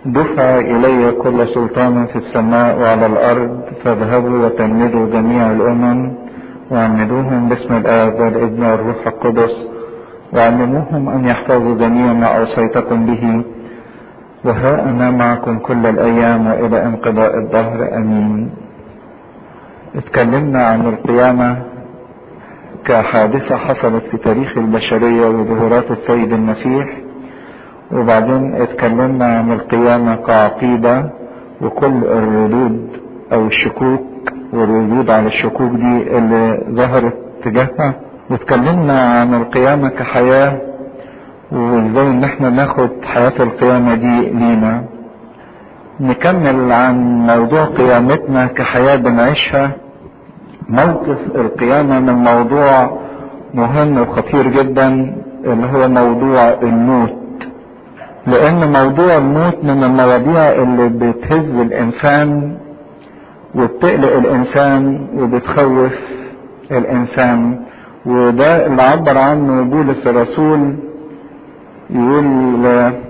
دفع إلي كل سلطان في السماء وعلى الأرض فاذهبوا وتلمذوا جميع الأمم وعمدوهم باسم الآب والابن والروح القدس وعلموهم أن يحفظوا جميع ما أوصيتكم به وها أنا معكم كل الأيام وإلى انقضاء الدهر أمين اتكلمنا عن القيامة كحادثة حصلت في تاريخ البشرية وظهورات السيد المسيح وبعدين اتكلمنا عن القيامة كعقيدة وكل الردود او الشكوك والردود على الشكوك دي اللي ظهرت تجاهها واتكلمنا عن القيامة كحياة وازاي ان احنا ناخد حياة القيامة دي لينا نكمل عن موضوع قيامتنا كحياة بنعيشها موقف القيامة من موضوع مهم وخطير جدا اللي هو موضوع الموت لان موضوع الموت من المواضيع اللي بتهز الانسان وبتقلق الانسان وبتخوف الانسان وده اللي عبر عنه بولس الرسول يقول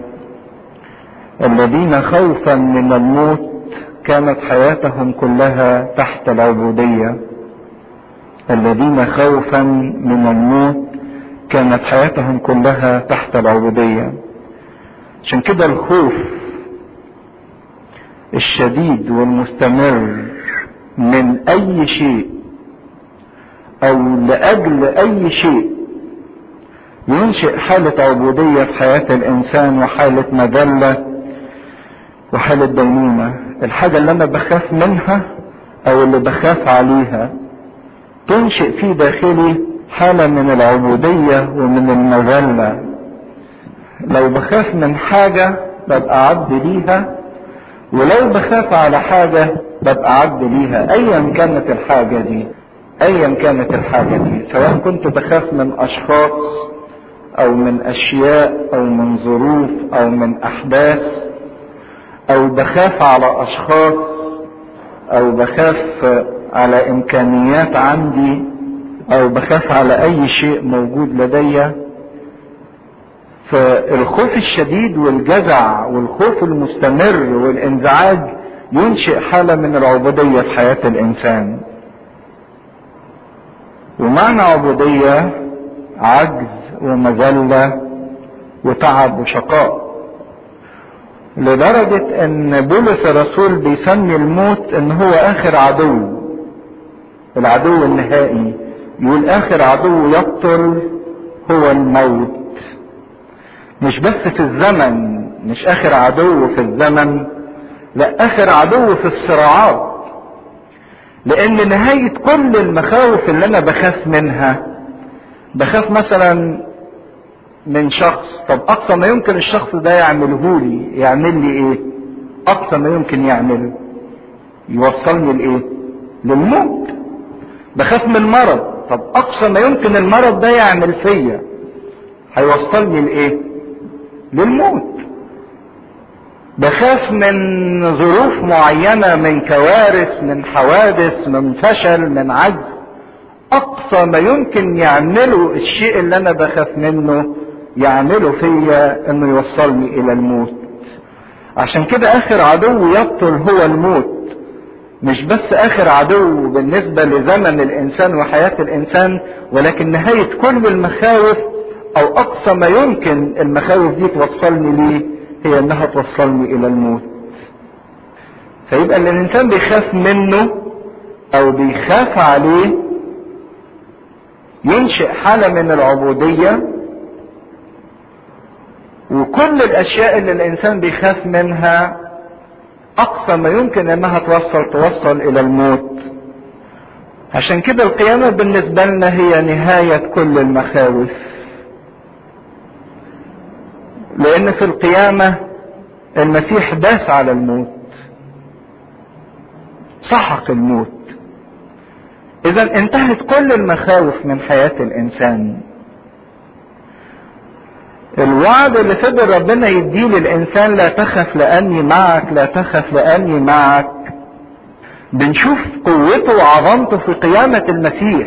الذين خوفا من الموت كانت حياتهم كلها تحت العبودية الذين خوفا من الموت كانت حياتهم كلها تحت العبوديه عشان كده الخوف الشديد والمستمر من اي شيء او لاجل اي شيء ينشئ حالة عبودية في حياة الانسان وحالة مذلة وحالة دينونة الحاجة اللي انا بخاف منها او اللي بخاف عليها تنشئ في داخلي حالة من العبودية ومن المذلة لو بخاف من حاجة ببقى عبد ليها ولو بخاف على حاجة ببقى عبد ليها ايا كانت الحاجة دي ايا كانت الحاجة دي سواء كنت بخاف من اشخاص او من اشياء او من ظروف او من احداث او بخاف على اشخاص او بخاف على امكانيات عندي او بخاف على اي شيء موجود لدي فالخوف الشديد والجزع والخوف المستمر والانزعاج ينشئ حالة من العبودية في حياة الإنسان ومعنى عبودية عجز ومذلة وتعب وشقاء لدرجة ان بولس الرسول بيسمي الموت ان هو اخر عدو العدو النهائي يقول اخر عدو يقتل هو الموت مش بس في الزمن مش اخر عدو في الزمن لا اخر عدو في الصراعات لان نهاية كل المخاوف اللي انا بخاف منها بخاف مثلا من شخص طب اقصى ما يمكن الشخص ده يعمله لي يعمل لي ايه اقصى ما يمكن يعمله يوصلني لايه للموت بخاف من المرض طب اقصى ما يمكن المرض ده يعمل فيا هيوصلني لايه للموت بخاف من ظروف معينة من كوارث من حوادث من فشل من عجز اقصى ما يمكن يعمله الشيء اللي انا بخاف منه يعمله فيا انه يوصلني الى الموت عشان كده اخر عدو يقتل هو الموت مش بس اخر عدو بالنسبة لزمن الانسان وحياة الانسان ولكن نهاية كل المخاوف او اقصى ما يمكن المخاوف دي توصلني ليه هي انها توصلني الى الموت فيبقى اللي الانسان بيخاف منه او بيخاف عليه ينشئ حالة من العبودية وكل الاشياء اللي الانسان بيخاف منها اقصى ما يمكن انها توصل توصل الى الموت عشان كده القيامة بالنسبة لنا هي نهاية كل المخاوف لان في القيامة المسيح داس على الموت سحق الموت اذا انتهت كل المخاوف من حياة الانسان الوعد اللي فضل ربنا يديه للانسان لا تخف لاني معك لا تخف لاني معك بنشوف قوته وعظمته في قيامة المسيح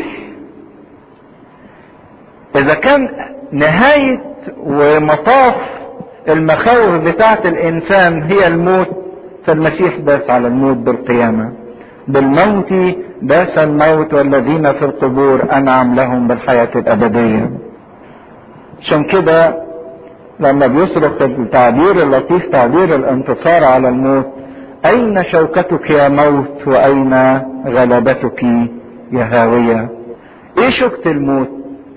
اذا كان نهاية ومطاف المخاوف بتاعت الانسان هي الموت فالمسيح داس على الموت بالقيامة بالموت داس الموت والذين في القبور انعم لهم بالحياة الابدية عشان كده لما بيصرخ التعبير اللطيف تعبير الانتصار على الموت اين شوكتك يا موت واين غلبتك يا هاوية ايه شوكة الموت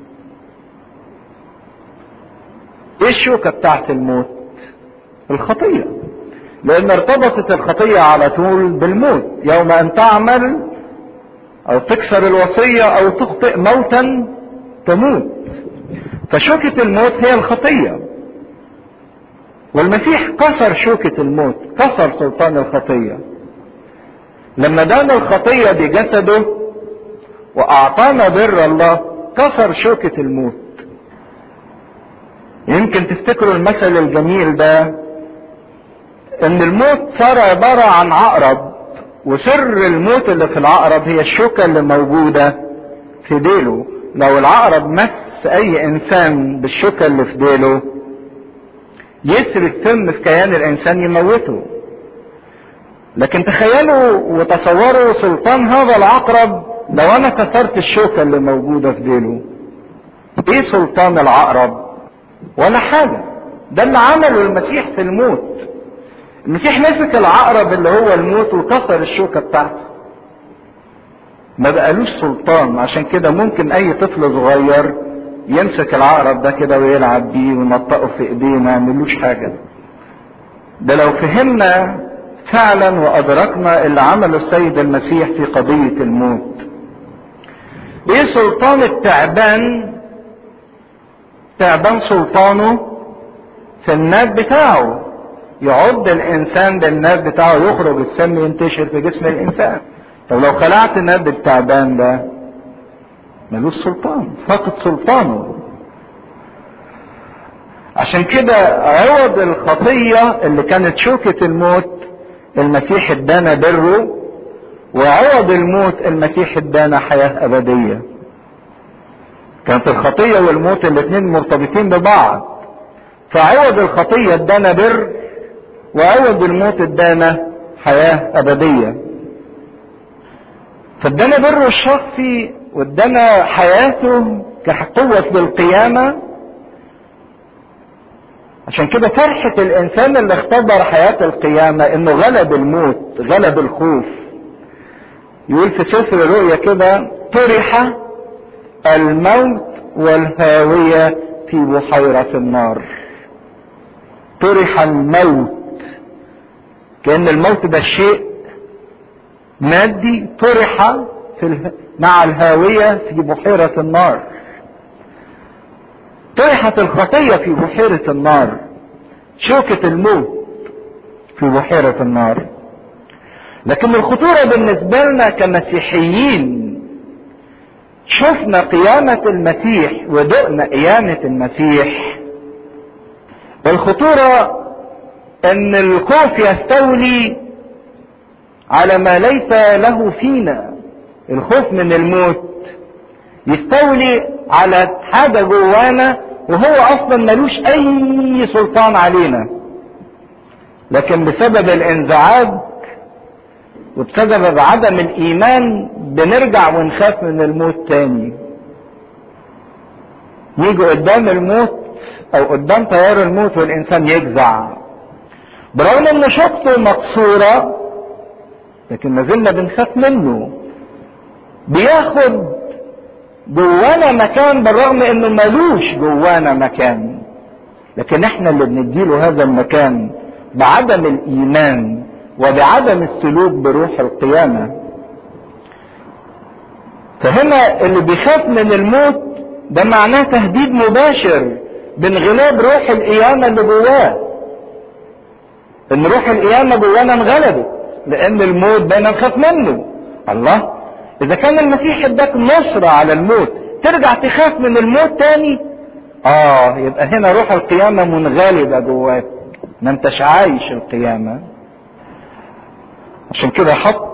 ايه الشوكة بتاعت الموت الخطية لان ارتبطت الخطية على طول بالموت يوم ان تعمل او تكسر الوصية او تخطئ موتا تموت فشوكة الموت هي الخطية والمسيح كسر شوكة الموت كسر سلطان الخطية لما دان الخطية بجسده واعطانا بر الله كسر شوكة الموت يمكن تفتكروا المثل الجميل ده ان الموت صار عبارة عن عقرب وسر الموت اللي في العقرب هي الشوكة اللي موجودة في ديله لو العقرب مس اي انسان بالشوكة اللي في ديله يسري السم في كيان الانسان يموته لكن تخيلوا وتصوروا سلطان هذا العقرب لو انا كسرت الشوكة اللي موجودة في ديله ايه سلطان العقرب ولا حاجة ده اللي عمله المسيح في الموت المسيح مسك العقرب اللي هو الموت وكسر الشوكة بتاعته ما بقالوش سلطان عشان كده ممكن اي طفل صغير يمسك العقرب ده كده ويلعب بيه وينطقه في ايديه ما يعملوش حاجة ده لو فهمنا فعلا وادركنا اللي عمله السيد المسيح في قضية الموت ايه سلطان التعبان تعبان سلطانه في الناب بتاعه يعض الانسان بالناب بتاعه يخرج السم ينتشر في جسم الانسان طب لو خلعت الناب التعبان ده ملوش سلطان فقد سلطانه عشان كده عوض الخطية اللي كانت شوكة الموت المسيح ادانا بره وعوض الموت المسيح ادانا حياة ابدية كانت الخطية والموت الاثنين مرتبطين ببعض فعوض الخطية ادانا بر وعوض الموت ادانا حياة ابدية فادانا بره الشخصي وادانا حياته كقوة للقيامة عشان كده فرحة الانسان اللي اختبر حياة القيامة انه غلب الموت غلب الخوف يقول في سفر الرؤيا كده طرح الموت والهاوية في بحيرة النار طرح الموت كأن الموت ده شيء مادي طرح في اله... مع الهاوية في بحيرة النار طرحت الخطية في بحيرة النار شوكة الموت في بحيرة النار لكن الخطورة بالنسبة لنا كمسيحيين شفنا قيامة المسيح ودقنا قيامة المسيح الخطورة ان الخوف يستولي على ما ليس له فينا الخوف من الموت يستولي على حاجة جوانا وهو اصلا ملوش اي سلطان علينا لكن بسبب الانزعاج وبسبب عدم الايمان بنرجع ونخاف من الموت تاني نيجي قدام الموت او قدام تيار الموت والانسان يجزع برغم ان شقته مقصورة لكن ما زلنا بنخاف منه بياخد جوانا مكان بالرغم انه ملوش جوانا مكان لكن احنا اللي بنديله هذا المكان بعدم الايمان وبعدم السلوك بروح القيامة فهنا اللي بيخاف من الموت ده معناه تهديد مباشر بانغلاب روح القيامة اللي جواه ان روح القيامة جوانا انغلبت لان الموت بقينا نخاف منه الله اذا كان المسيح اداك نصرة على الموت ترجع تخاف من الموت تاني اه يبقى هنا روح القيامة منغلبة جواك ما انتش عايش القيامة عشان كده حط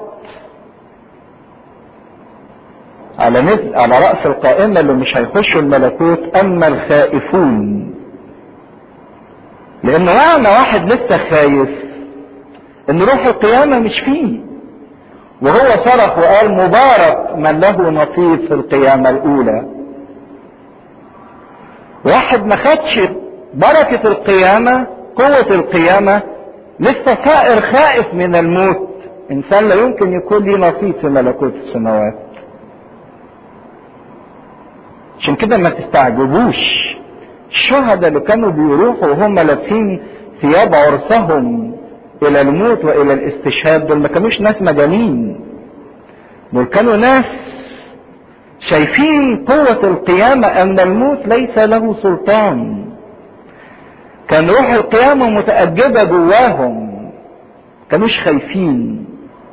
على مثل على رأس القائمة اللي مش هيخشوا الملكوت أما الخائفون لان معنى واحد لسه خايف ان روح القيامة مش فيه وهو صرخ وقال مبارك من له نصيب في القيامة الاولى واحد ما خدش بركة القيامة قوة القيامة لسه صائر خائف من الموت انسان لا يمكن يكون ليه نصيب في ملكوت السماوات عشان كده ما تستعجبوش الشهداء اللي كانوا بيروحوا وهم لابسين ثياب عرسهم الى الموت والى الاستشهاد دول ما كانوش ناس مجانين دول كانوا ناس شايفين قوة القيامة ان الموت ليس له سلطان كان روح القيامة متأججة جواهم كانوش خايفين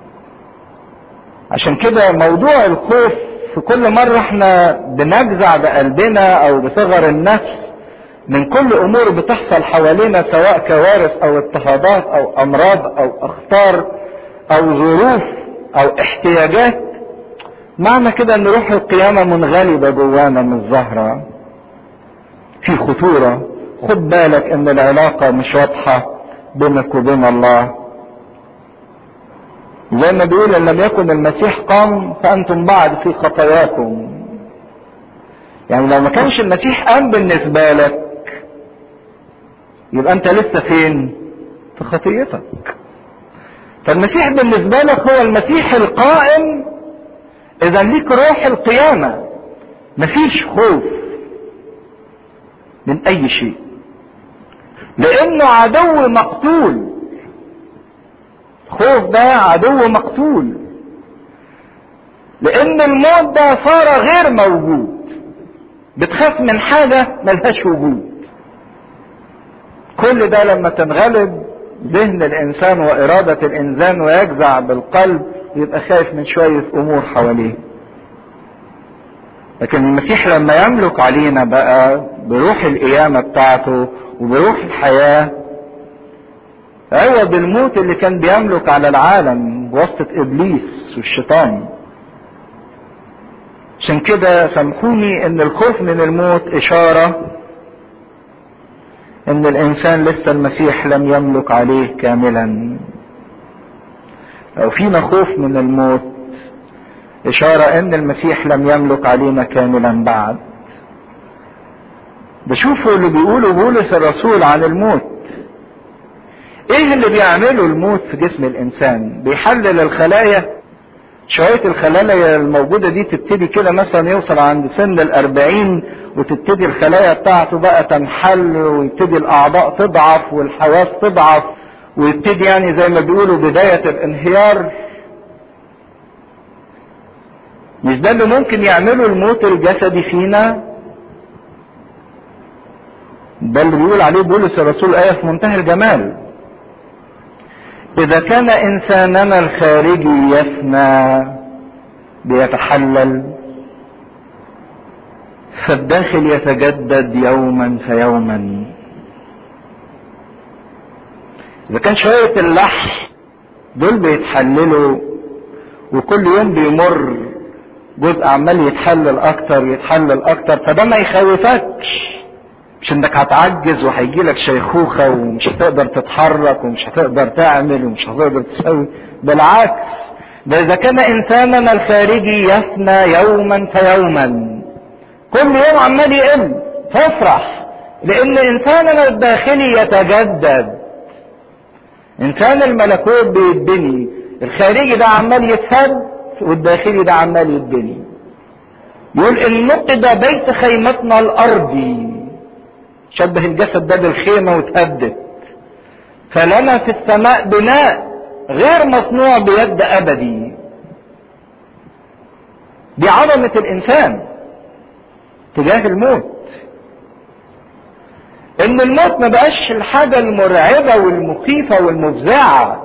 عشان كده موضوع الخوف في كل مرة احنا بنجزع بقلبنا او بصغر النفس من كل امور بتحصل حوالينا سواء كوارث او اضطهادات او امراض او اخطار او ظروف او احتياجات معنى كده ان روح القيامة منغلبة جوانا من الزهرة في خطورة خد بالك ان العلاقة مش واضحة بينك وبين الله زي ما بيقول ان لم يكن المسيح قام فانتم بعد في خطاياكم يعني لو ما كانش المسيح قام بالنسبة لك يبقى انت لسه فين في خطيتك فالمسيح بالنسبة لك هو المسيح القائم اذا ليك روح القيامة مفيش خوف من اي شيء لانه عدو مقتول خوف ده عدو مقتول لان الموت ده صار غير موجود بتخاف من حاجة ملهاش وجود كل ده لما تنغلب ذهن الانسان وارادة الانسان ويجزع بالقلب يبقى خايف من شوية امور حواليه لكن المسيح لما يملك علينا بقى بروح القيامة بتاعته وبروح الحياة عوض الموت اللي كان بيملك على العالم بواسطة ابليس والشيطان عشان كده سامحوني ان الخوف من الموت اشارة ان الانسان لسه المسيح لم يملك عليه كاملا لو فينا خوف من الموت اشارة ان المسيح لم يملك علينا كاملا بعد بشوفوا اللي بيقوله بولس الرسول عن الموت ايه اللي بيعمله الموت في جسم الانسان بيحلل الخلايا شوية الخلايا الموجودة دي تبتدي كده مثلا يوصل عند سن الاربعين وتبتدي الخلايا بتاعته بقى تنحل ويبتدي الاعضاء تضعف والحواس تضعف ويبتدي يعني زي ما بيقولوا بداية الانهيار مش ده اللي ممكن يعمله الموت الجسدي فينا ده اللي بيقول عليه بولس الرسول آية في منتهى الجمال إذا كان إنساننا الخارجي يفنى بيتحلل فالداخل يتجدد يوما فيوما إذا كان شوية اللح دول بيتحللوا وكل يوم بيمر جزء عمال يتحلل أكتر يتحلل أكتر فده ما يخوفكش مش انك هتعجز وهيجي لك شيخوخة ومش هتقدر تتحرك ومش هتقدر تعمل ومش هتقدر تسوي بالعكس ده اذا كان انساننا الخارجي يفنى يوما فيوما كل يوم عمال يقل فافرح لان انساننا الداخلي يتجدد انسان الملكوت بيتبني الخارجي ده عمال يتهد والداخلي ده عمال يتبني يقول ان نقد بيت خيمتنا الارضي شبه الجسد ده بالخيمة وتهدد فلنا في السماء بناء غير مصنوع بيد أبدي دي عظمة الإنسان تجاه الموت إن الموت ما بقاش الحاجة المرعبة والمخيفة والمفزعة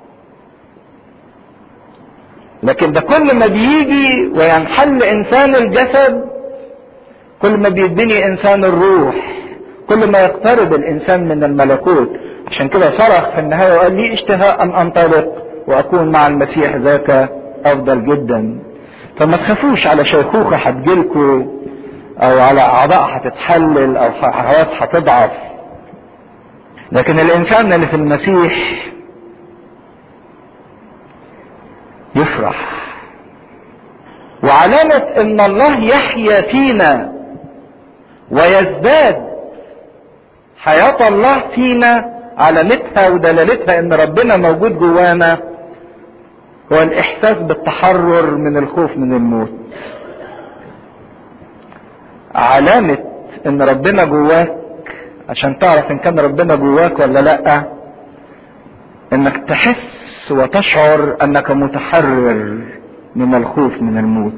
لكن ده كل ما بيجي وينحل إنسان الجسد كل ما بيدني إنسان الروح كل ما يقترب الانسان من الملكوت عشان كده صرخ في النهايه وقال لي اشتهاء ان انطلق واكون مع المسيح ذاك افضل جدا فما تخافوش على شيخوخه هتجيلكوا او على اعضاء هتتحلل او حواس هتضعف لكن الانسان اللي في المسيح يفرح وعلامة ان الله يحيا فينا ويزداد حياة الله فينا علامتها ودلالتها ان ربنا موجود جوانا هو الاحساس بالتحرر من الخوف من الموت علامة ان ربنا جواك عشان تعرف ان كان ربنا جواك ولا لا انك تحس وتشعر انك متحرر من الخوف من الموت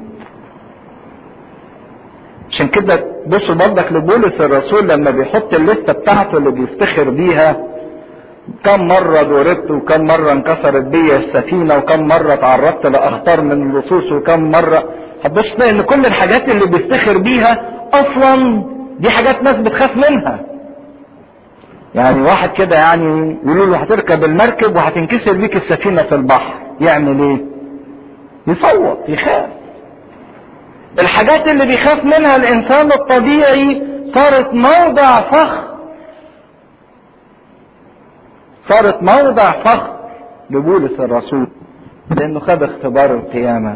عشان كده بصوا برضك لبولس الرسول لما بيحط الليستة بتاعته اللي بيفتخر بيها كم مرة ضربت وكم مرة انكسرت بيا السفينة وكم مرة تعرضت لأخطار من اللصوص وكم مرة هتبص تلاقي ان كل الحاجات اللي بيفتخر بيها اصلا دي حاجات ناس بتخاف منها يعني واحد كده يعني يقولوا له هتركب المركب وهتنكسر بيك السفينة في البحر يعمل ايه يصوت يخاف الحاجات اللي بيخاف منها الانسان الطبيعي صارت موضع فخر صارت موضع فخر لبولس الرسول لانه خد اختبار القيامة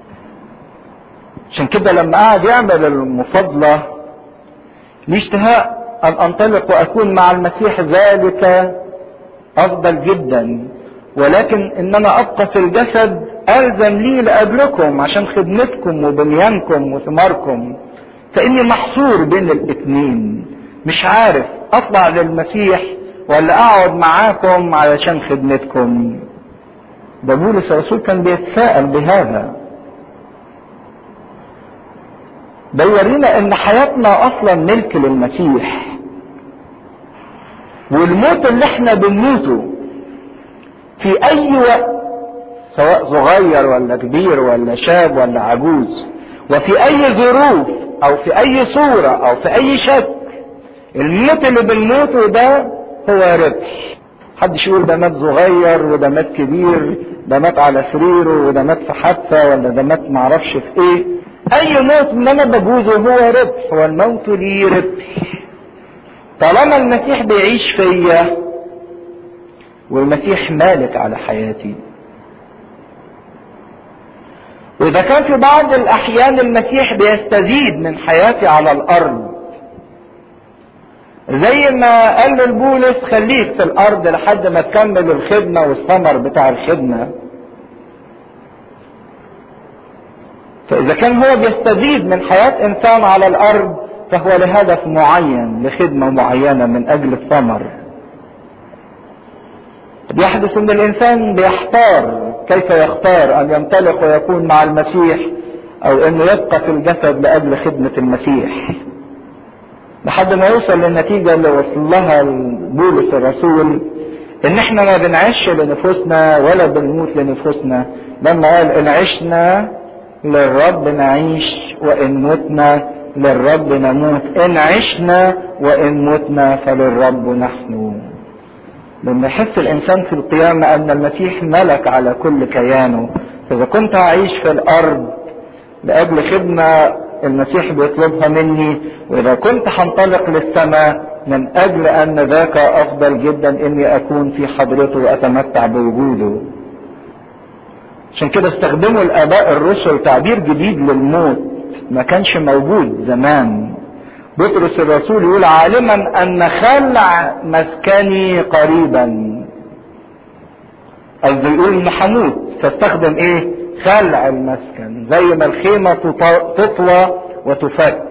عشان كده لما قعد يعمل المفاضلة ليه اشتهاء ان انطلق واكون مع المسيح ذلك افضل جدا ولكن ان انا ابقى في الجسد الزم لي لاجلكم عشان خدمتكم وبنيانكم وثماركم فاني محصور بين الاثنين مش عارف اطلع للمسيح ولا اقعد معاكم علشان خدمتكم ده بولس الرسول كان بيتساءل بهذا ده يورينا ان حياتنا اصلا ملك للمسيح والموت اللي احنا بنموته في اي وقت سواء صغير ولا كبير ولا شاب ولا عجوز وفي اي ظروف او في اي صورة او في اي شكل الموت اللي بنموته ده هو ربح محدش يقول ده مات صغير وده مات كبير ده مات على سريره وده مات في حادثة ولا ده مات معرفش في ايه اي موت من انا بجوزه هو ربح والموت ليه ربح طالما المسيح بيعيش فيا والمسيح مالك على حياتي واذا كان في بعض الاحيان المسيح بيستزيد من حياتي على الارض زي ما قال لبولس خليك في الارض لحد ما تكمل الخدمة والثمر بتاع الخدمة فاذا كان هو بيستزيد من حياة انسان على الارض فهو لهدف معين لخدمة معينة من اجل الثمر بيحدث ان الانسان بيحتار كيف يختار ان ينطلق ويكون مع المسيح او انه يبقى في الجسد لاجل خدمة المسيح لحد ما يوصل للنتيجة اللي وصل لها بولس الرسول ان احنا ما بنعيش لنفوسنا ولا بنموت لنفوسنا لما قال ان عشنا للرب نعيش وان متنا للرب نموت ان عشنا وان متنا فللرب نحن لما يحس الانسان في القيامة ان المسيح ملك على كل كيانه فاذا كنت اعيش في الارض لاجل خدمة المسيح بيطلبها مني واذا كنت هنطلق للسماء من اجل ان ذاك افضل جدا اني اكون في حضرته واتمتع بوجوده عشان كده استخدموا الاباء الرسل تعبير جديد للموت ما كانش موجود زمان بطرس الرسول يقول عالما ان خلع مسكني قريبا قصده يقول ان هموت فاستخدم ايه خلع المسكن زي ما الخيمة تطوى وتفك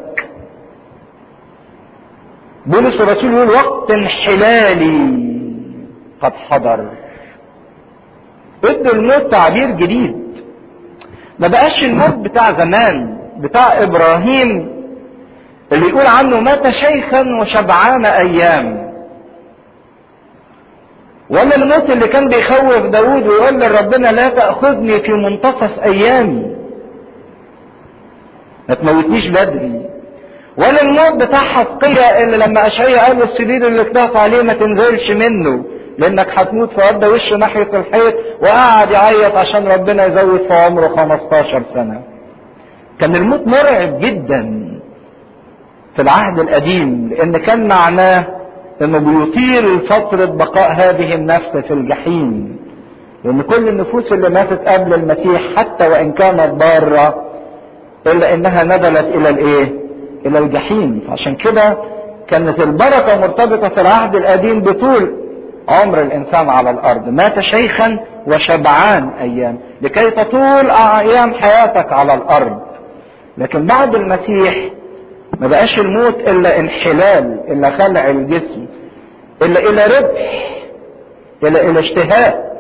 بولس الرسول يقول وقت انحلالي قد حضر ادوا الموت تعبير جديد ما بقاش الموت بتاع زمان بتاع ابراهيم اللي يقول عنه مات شيخا وشبعان ايام ولا الموت اللي كان بيخوف داود ويقول لربنا لا تأخذني في منتصف ايامي ما تموتنيش بدري ولا الموت بتاع حسقية اللي لما اشعيا قال السرير اللي اتضاف عليه ما تنزلش منه لانك هتموت فودى وشه ناحية الحيط وقعد يعيط عشان ربنا يزود في عمره 15 سنة كان الموت مرعب جدا في العهد القديم لان كان معناه انه بيطيل فترة بقاء هذه النفس في الجحيم لان كل النفوس اللي ماتت قبل المسيح حتى وان كانت ضارة الا انها نزلت الى الايه الى الجحيم عشان كده كانت البركة مرتبطة في العهد القديم بطول عمر الانسان على الارض مات شيخا وشبعان ايام لكي تطول ايام حياتك على الارض لكن بعد المسيح ما بقاش الموت الا انحلال الا خلع الجسم الا الى ربح الا الى اشتهاء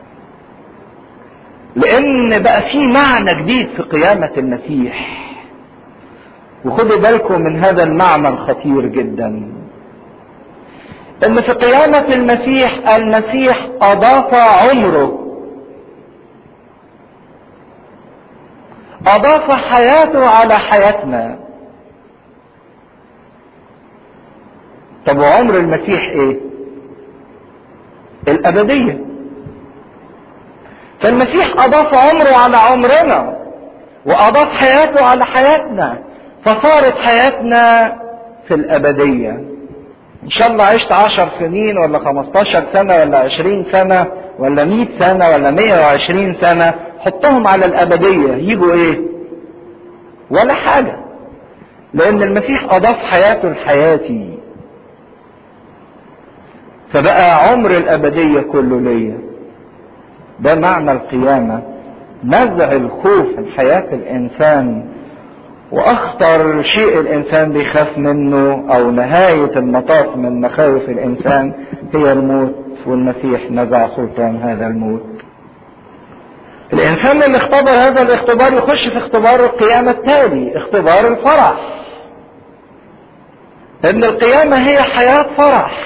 لان بقى في معنى جديد في قيامة المسيح وخدوا بالكم من هذا المعنى الخطير جدا ان في قيامة المسيح المسيح اضاف عمره اضاف حياته على حياتنا طب وعمر المسيح ايه الابدية فالمسيح اضاف عمره على عمرنا واضاف حياته على حياتنا فصارت حياتنا في الابدية ان شاء الله عشت عشر سنين ولا خمستاشر سنة ولا عشرين سنة ولا مئة سنة ولا مئة وعشرين سنة حطهم على الابدية يجوا ايه ولا حاجة لان المسيح اضاف حياته لحياتي فبقى عمر الابدية كله ليا ده معنى القيامة نزع الخوف من حياة الانسان واخطر شيء الانسان بيخاف منه او نهاية المطاف من مخاوف الانسان هي الموت والمسيح نزع سلطان هذا الموت الانسان اللي اختبر هذا الاختبار يخش في اختبار القيامة التالي اختبار الفرح ان القيامة هي حياة فرح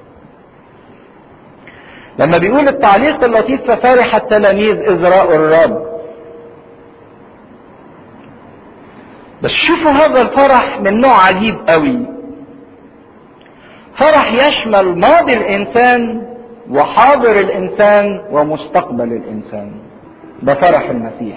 لما بيقول التعليق اللطيف ففرح التلاميذ اذ رأوا الرب بس شوفوا هذا الفرح من نوع عجيب قوي فرح يشمل ماضي الانسان وحاضر الانسان ومستقبل الانسان ده فرح المسيح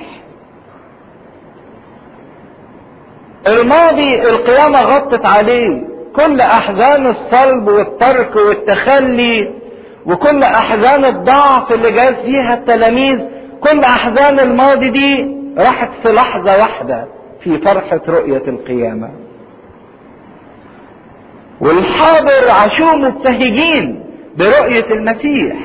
الماضي القيامة غطت عليه كل احزان الصلب والترك والتخلي وكل احزان الضعف اللي جاز فيها التلاميذ كل احزان الماضي دي راحت في لحظة واحدة في فرحة رؤية القيامة والحاضر عاشوا مبتهجين برؤية المسيح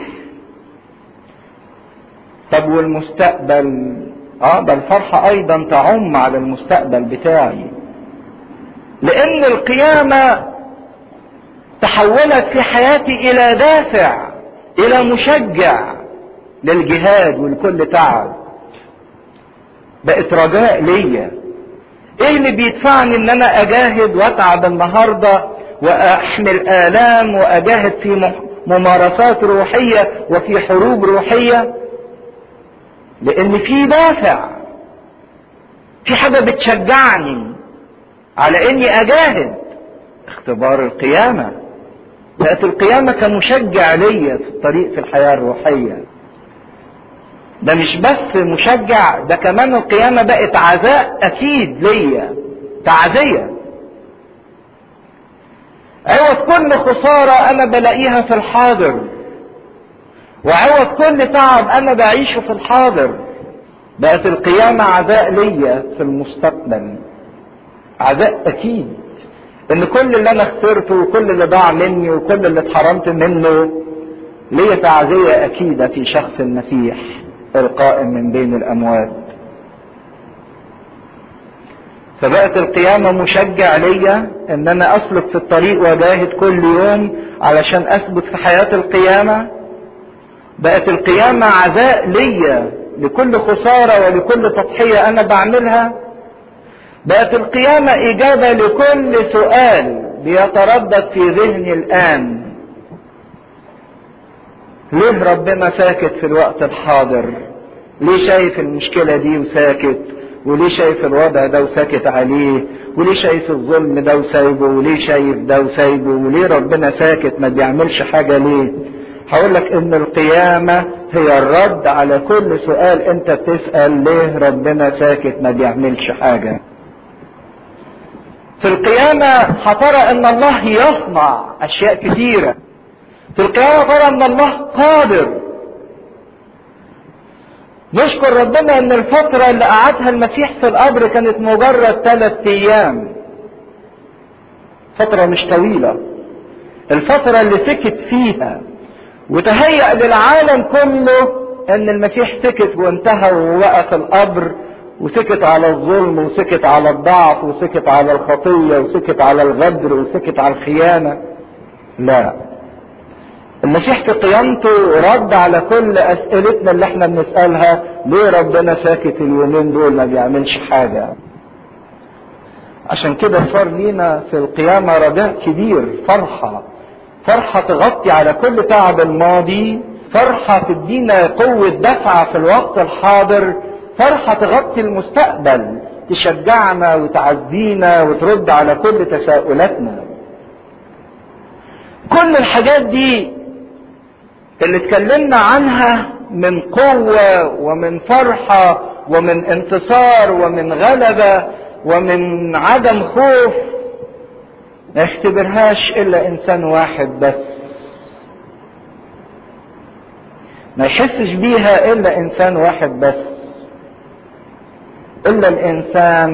طب والمستقبل اه ده الفرحة ايضا تعم على المستقبل بتاعي لان القيامة تحولت في حياتي الى دافع الى مشجع للجهاد ولكل تعب بقت رجاء ليا ايه اللي بيدفعني ان انا اجاهد واتعب النهارده واحمل الام واجاهد في ممارسات روحيه وفي حروب روحيه لان في دافع في حاجه بتشجعني على اني اجاهد اختبار القيامه بقت القيامه كمشجع ليا في الطريق في الحياه الروحيه ده مش بس مشجع ده كمان القيامة بقت عزاء أكيد ليا تعزية عوض كل خسارة أنا بلاقيها في الحاضر وعوض كل تعب أنا بعيشه في الحاضر بقت القيامة عزاء ليا في المستقبل عزاء أكيد إن كل اللي أنا خسرته وكل اللي ضاع مني وكل اللي اتحرمت منه ليا تعزية أكيدة في شخص المسيح القائم من بين الاموات فبقت القيامة مشجع ليا ان انا اسلك في الطريق واجاهد كل يوم علشان اثبت في حياة القيامة بقت القيامة عزاء ليا لكل خسارة ولكل تضحية انا بعملها بقت القيامة اجابة لكل سؤال بيتردد في ذهني الان ليه ربنا ساكت في الوقت الحاضر ليه شايف المشكلة دي وساكت وليه شايف الوضع ده وساكت عليه وليه شايف الظلم ده وسايبه وليه شايف ده وسايبه وليه ربنا ساكت ما بيعملش حاجة ليه هقول لك ان القيامة هي الرد على كل سؤال انت بتسأل ليه ربنا ساكت ما بيعملش حاجة في القيامة هترى ان الله يصنع اشياء كثيرة في القيامة ترى ان الله قادر نشكر ربنا ان الفترة اللي قعدها المسيح في القبر كانت مجرد ثلاث ايام فترة مش طويلة الفترة اللي سكت فيها وتهيأ للعالم كله ان المسيح سكت وانتهى ووقف القبر وسكت على الظلم وسكت على الضعف وسكت على الخطية وسكت على الغدر وسكت على الخيانة لا المسيح في قيامته رد على كل اسئلتنا اللي احنا بنسألها ليه ربنا ساكت اليومين دول ما بيعملش حاجة عشان كده صار لينا في القيامة رجاء كبير فرحة فرحة تغطي على كل تعب الماضي فرحة تدينا قوة دفعة في الوقت الحاضر فرحة تغطي المستقبل تشجعنا وتعزينا وترد على كل تساؤلاتنا كل الحاجات دي اللي اتكلمنا عنها من قوة ومن فرحة ومن انتصار ومن غلبة ومن عدم خوف ما يختبرهاش الا انسان واحد بس ما يحسش بيها الا انسان واحد بس الا الانسان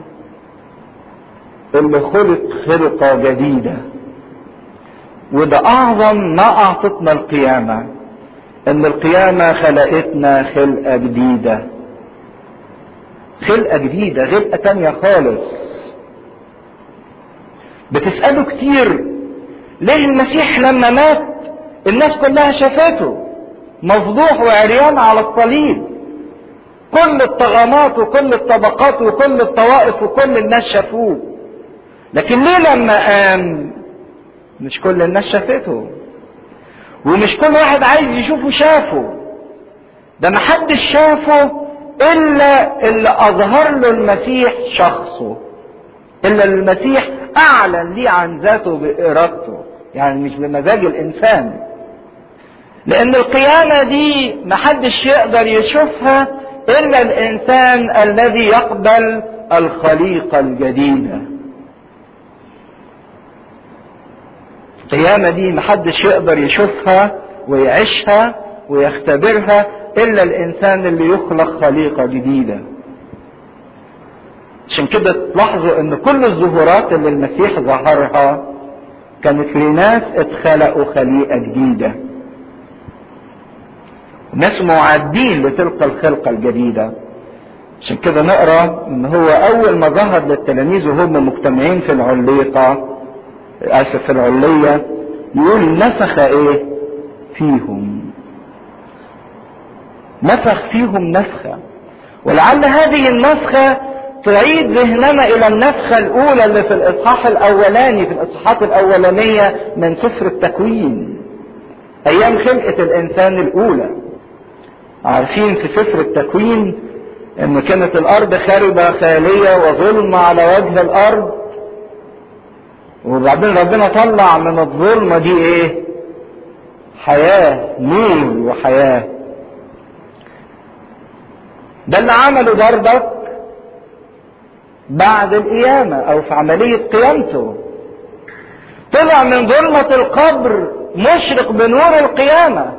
اللي خلق خلقه جديده وده اعظم ما اعطتنا القيامه ان القيامه خلقتنا خلقه جديده خلقه جديده خلقه تانيه خالص بتساله كتير ليه المسيح لما مات الناس كلها شافته مفضوح وعريان على الصليب كل الطغمات وكل الطبقات وكل الطوائف وكل الناس شافوه لكن ليه لما قام مش كل الناس شافته ومش كل واحد عايز يشوفه شافه ده محدش شافه الا اللي اظهر له المسيح شخصه الا المسيح اعلن ليه عن ذاته بارادته يعني مش بمزاج الانسان لان القيامه دي محدش يقدر يشوفها الا الانسان الذي يقبل الخليقه الجديده القيامه دي محدش يقدر يشوفها ويعيشها ويختبرها الا الانسان اللي يخلق خليقه جديده عشان كده تلاحظوا ان كل الظهورات اللي المسيح ظهرها كانت لناس اتخلقوا خليقه جديده ناس معدين لتلك الخلقه الجديده عشان كده نقرا ان هو اول ما ظهر للتلاميذ وهم مجتمعين في العليقه اسف في العليه يقول نفخ ايه فيهم نفخ فيهم نفخه ولعل هذه النفخه تعيد ذهننا الى النفخه الاولى اللي في الاصحاح الاولاني في الاصحاحات الاولانيه من سفر التكوين ايام خلقه الانسان الاولى عارفين في سفر التكوين ان كانت الارض خاربه خاليه وظلمه على وجه الارض وبعدين ربنا طلع من الظلمه دي ايه حياه نور وحياه ده اللي عمله بردك بعد القيامة أو في عملية قيامته طلع من ظلمة القبر مشرق بنور القيامة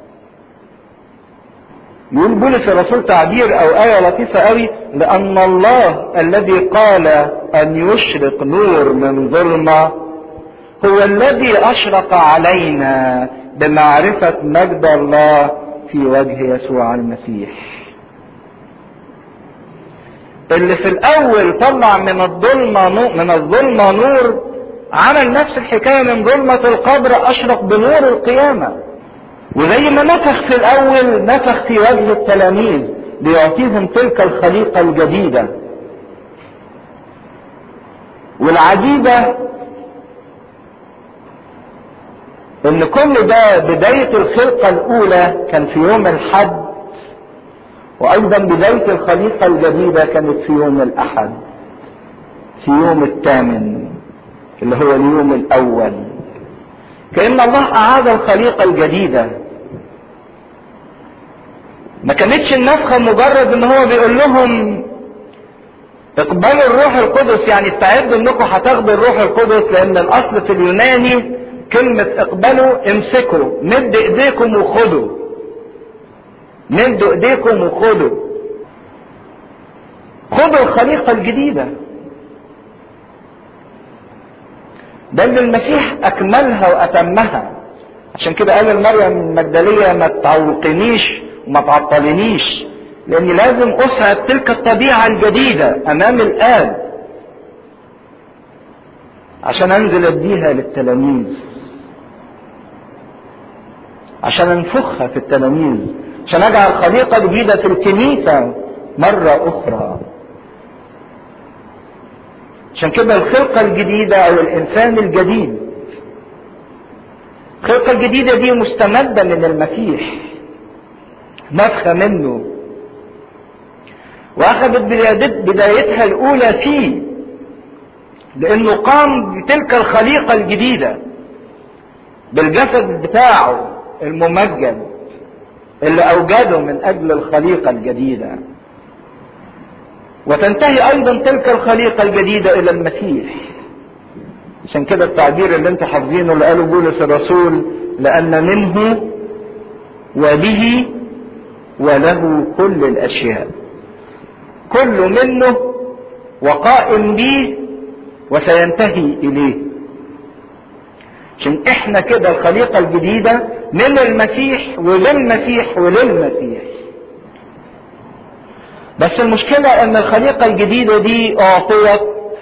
يقول بولس الرسول تعبير أو آية لطيفة قوي لأن الله الذي قال أن يشرق نور من ظلمة هو الذي أشرق علينا بمعرفة مجد الله في وجه يسوع المسيح اللي في الاول طلع من الظلمه من الظلمه نور عمل نفس الحكايه من ظلمه القبر اشرق بنور القيامه وزي ما نفخ في الاول نفخ في وجه التلاميذ ليعطيهم تلك الخليقه الجديده والعجيبه ان كل ده بدايه الخلقه الاولى كان في يوم الحد وايضا بداية الخليقة الجديدة كانت في يوم الاحد في يوم الثامن اللي هو اليوم الاول كأن الله اعاد الخليقة الجديدة ما كانتش النفخة مجرد ان هو بيقول لهم اقبلوا الروح القدس يعني استعدوا انكم هتاخدوا الروح القدس لان الاصل في اليوناني كلمة اقبلوا امسكوا مد ايديكم وخدوا مدوا ايديكم وخدوا خدوا الخليقة الجديدة ده اللي المسيح اكملها واتمها عشان كده قال المريم المجدلية ما تعوقنيش وما تعطلنيش لاني لازم اسعد تلك الطبيعة الجديدة امام الاب عشان انزل اديها للتلاميذ عشان انفخها في التلاميذ عشان اجعل خليقة جديدة في الكنيسة مرة اخرى عشان كده الخلقة الجديدة او الانسان الجديد الخلقة الجديدة دي مستمدة من المسيح نفخة منه واخذت بدايتها الاولى فيه لانه قام بتلك الخليقة الجديدة بالجسد بتاعه الممجد اللي اوجده من اجل الخليقة الجديدة وتنتهي ايضا تلك الخليقة الجديدة الى المسيح عشان كده التعبير اللي انتوا حافظينه اللي قاله بولس الرسول لان منه وبه وله كل الاشياء كل منه وقائم به وسينتهي اليه عشان احنا كده الخليقة الجديدة من المسيح وللمسيح وللمسيح بس المشكلة ان الخليقة الجديدة دي اعطيت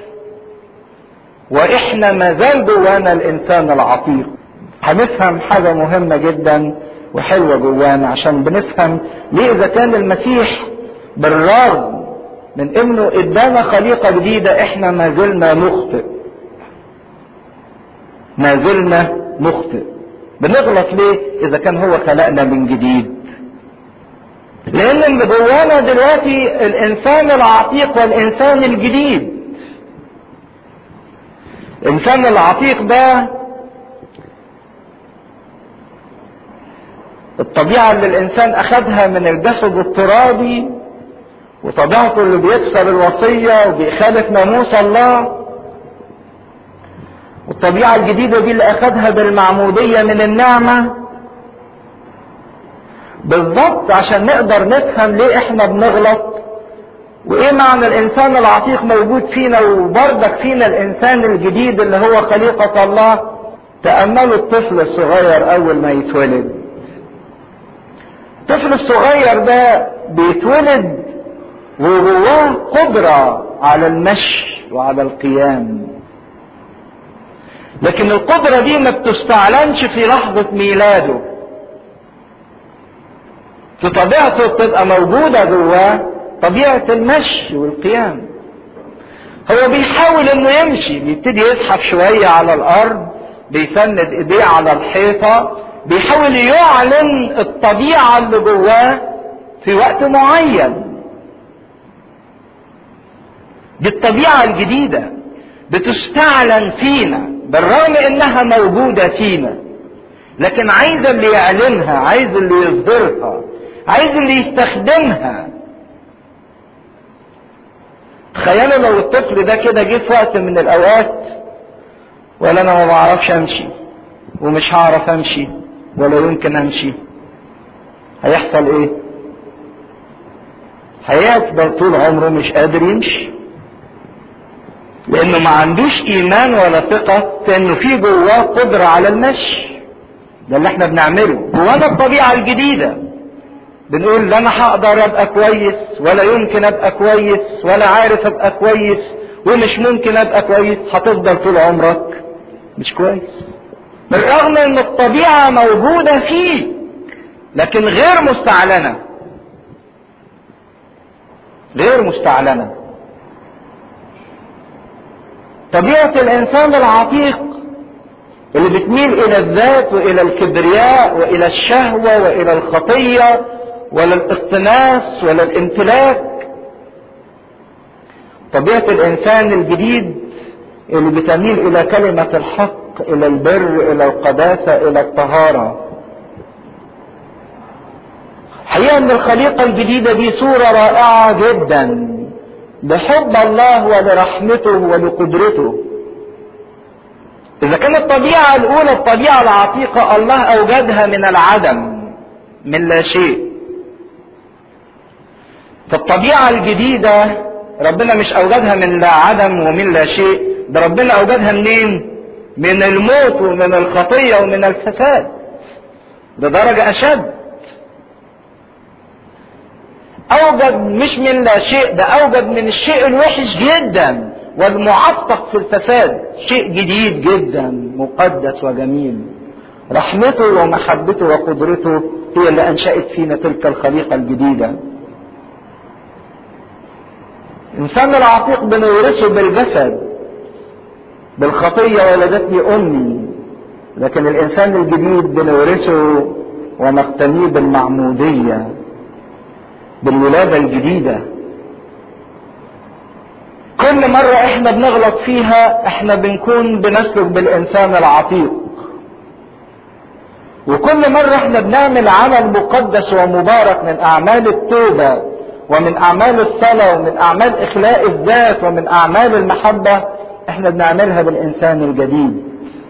واحنا ما زال جوانا الانسان العتيق هنفهم حاجة مهمة جدا وحلوة جوانا عشان بنفهم ليه اذا كان المسيح بالرغم من انه ادانا خليقة جديدة احنا ما زلنا نخطئ ما زلنا نخطئ بنغلط ليه اذا كان هو خلقنا من جديد لان اللي جوانا دلوقتي الانسان العتيق والانسان الجديد الانسان العتيق ده الطبيعة اللي الانسان اخذها من الجسد الترابي وطبيعته اللي بيكسر الوصية وبيخالف ناموس الله والطبيعة الجديدة دي اللي اخذها بالمعمودية من النعمة بالظبط عشان نقدر نفهم ليه احنا بنغلط وايه معنى الانسان العتيق موجود فينا وبرضك فينا الانسان الجديد اللي هو خليقة الله تأملوا الطفل الصغير اول ما يتولد الطفل الصغير ده بيتولد وجواه قدرة على المشي وعلى القيام لكن القدرة دي ما بتستعلنش في لحظة ميلاده في طبيعته بتبقى موجودة جواه طبيعة المشي والقيام هو بيحاول انه يمشي بيبتدي يزحف شوية على الارض بيسند ايديه على الحيطة بيحاول يعلن الطبيعة اللي جواه في وقت معين دي الطبيعة الجديدة بتستعلن فينا بالرغم انها موجودة فينا لكن عايز اللي يعلنها عايز اللي يصدرها عايز اللي يستخدمها تخيلوا لو الطفل ده كده جه في وقت من الاوقات ولا انا ما بعرفش امشي ومش هعرف امشي ولا يمكن امشي هيحصل ايه هيفضل طول عمره مش قادر يمشي لانه ما عندوش ايمان ولا ثقة في انه في جواه قدرة على المشي ده اللي احنا بنعمله جوانا الطبيعة الجديدة بنقول لا انا هقدر ابقى كويس ولا يمكن ابقى كويس ولا عارف ابقى كويس ومش ممكن ابقى كويس هتفضل طول عمرك مش كويس بالرغم ان الطبيعة موجودة فيك لكن غير مستعلنة غير مستعلنة طبيعة الانسان العتيق اللي بتميل الى الذات والى الكبرياء والى الشهوة والى الخطية ولا الاقتناص ولا الامتلاك طبيعة الانسان الجديد اللي بتميل الى كلمة الحق الى البر الى القداسة الى الطهارة حقيقة ان الخليقة الجديدة دي صورة رائعة جدا بحب الله ولرحمته ولقدرته إذا كانت الطبيعة الأولى الطبيعة العتيقة الله أوجدها من العدم من لا شيء فالطبيعة الجديدة ربنا مش أوجدها من لا عدم ومن لا شيء ده ربنا أوجدها منين؟ من الموت ومن الخطية ومن الفساد بدرجة أشد أوجد مش من لا شيء ده أوجد من الشيء الوحش جدا والمعتق في الفساد شيء جديد جدا مقدس وجميل رحمته ومحبته وقدرته هي اللي أنشأت فينا تلك الخليقة الجديدة الإنسان العتيق بنورثه بالجسد بالخطية ولدتني أمي لكن الإنسان الجديد بنورثه ونقتنيه بالمعمودية بالولادة الجديدة كل مرة احنا بنغلط فيها احنا بنكون بنسلك بالإنسان العتيق وكل مرة احنا بنعمل عمل مقدس ومبارك من أعمال التوبة ومن أعمال الصلاة ومن أعمال إخلاء الذات ومن أعمال المحبة احنا بنعملها بالإنسان الجديد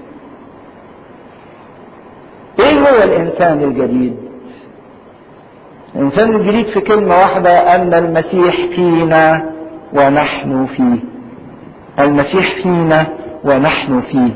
ايه هو الإنسان الجديد الإنسان الجديد في كلمة واحدة أن المسيح فينا ونحن فيه المسيح فينا ونحن فيه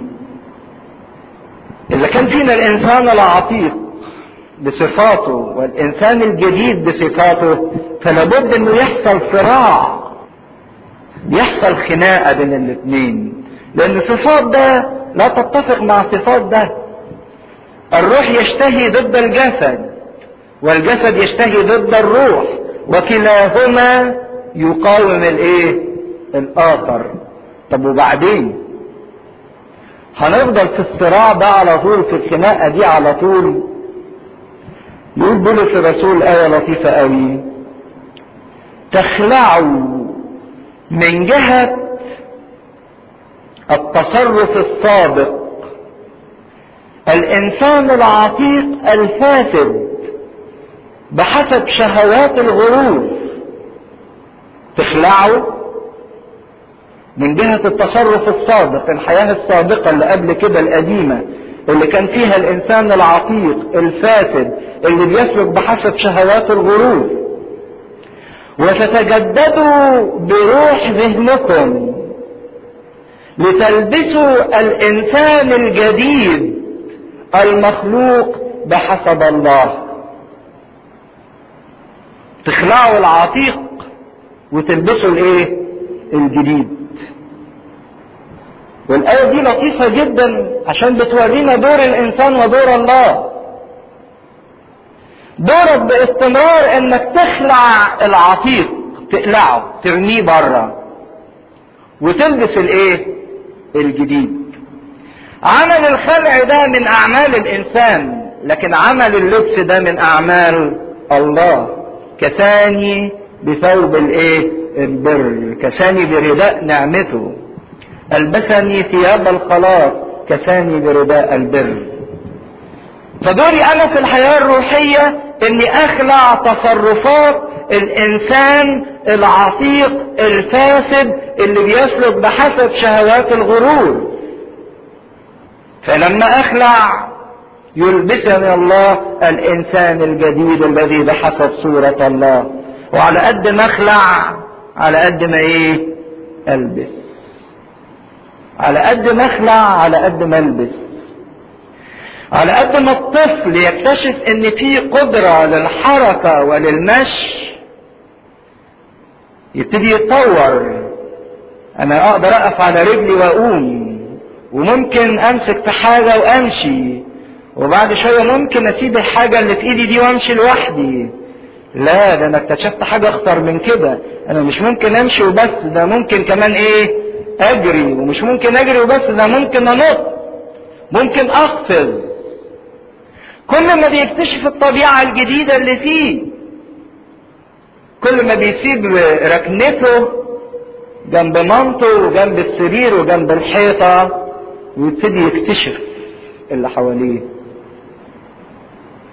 إذا كان فينا الإنسان العتيق بصفاته والإنسان الجديد بصفاته فلابد إنه يحصل صراع يحصل خناقة بين الاثنين لأن صفات ده لا تتفق مع صفات ده الروح يشتهي ضد الجسد والجسد يشتهي ضد الروح وكلاهما يقاوم الايه الاخر طب وبعدين هنفضل في الصراع ده على طول في الخناقه دي على طول يقول بولس الرسول آية لطيفة قوي تخلعوا من جهة التصرف السابق الإنسان العتيق الفاسد بحسب شهوات الغرور تخلعه من جهة التصرف السابق الحياة السابقة اللي قبل كده القديمة اللي كان فيها الإنسان العتيق الفاسد اللي بيسلك بحسب شهوات الغرور وتتجددوا بروح ذهنكم لتلبسوا الإنسان الجديد المخلوق بحسب الله تخلعوا العتيق وتلبسوا الايه الجديد والآية دي لطيفة جدا عشان بتورينا دور الإنسان ودور الله دورك باستمرار انك تخلع العتيق تقلعه ترميه بره وتلبس الايه الجديد عمل الخلع ده من اعمال الانسان لكن عمل اللبس ده من اعمال الله كساني بثوب الايه البر كساني برداء نعمته البسني ثياب الخلاص كساني برداء البر فدوري انا في الحياة الروحية اني اخلع تصرفات الانسان العتيق الفاسد اللي بيسلك بحسب شهوات الغرور فلما اخلع يلبسني الله الانسان الجديد الذي بحسب صورة الله وعلى قد ما اخلع على قد ما ايه البس على قد ما اخلع على قد ما البس على قد ما الطفل يكتشف ان في قدرة للحركة وللمشي يبتدي يتطور انا اقدر اقف على رجلي واقوم وممكن امسك في حاجة وامشي وبعد شوية ممكن اسيب الحاجة اللي في ايدي دي وامشي لوحدي لا ده انا اكتشفت حاجة اخطر من كده انا مش ممكن امشي وبس ده ممكن كمان ايه اجري ومش ممكن اجري وبس ده ممكن انط ممكن اقفز كل ما بيكتشف الطبيعة الجديدة اللي فيه كل ما بيسيب ركنته جنب مامته وجنب السرير وجنب الحيطة ويبتدي يكتشف اللي حواليه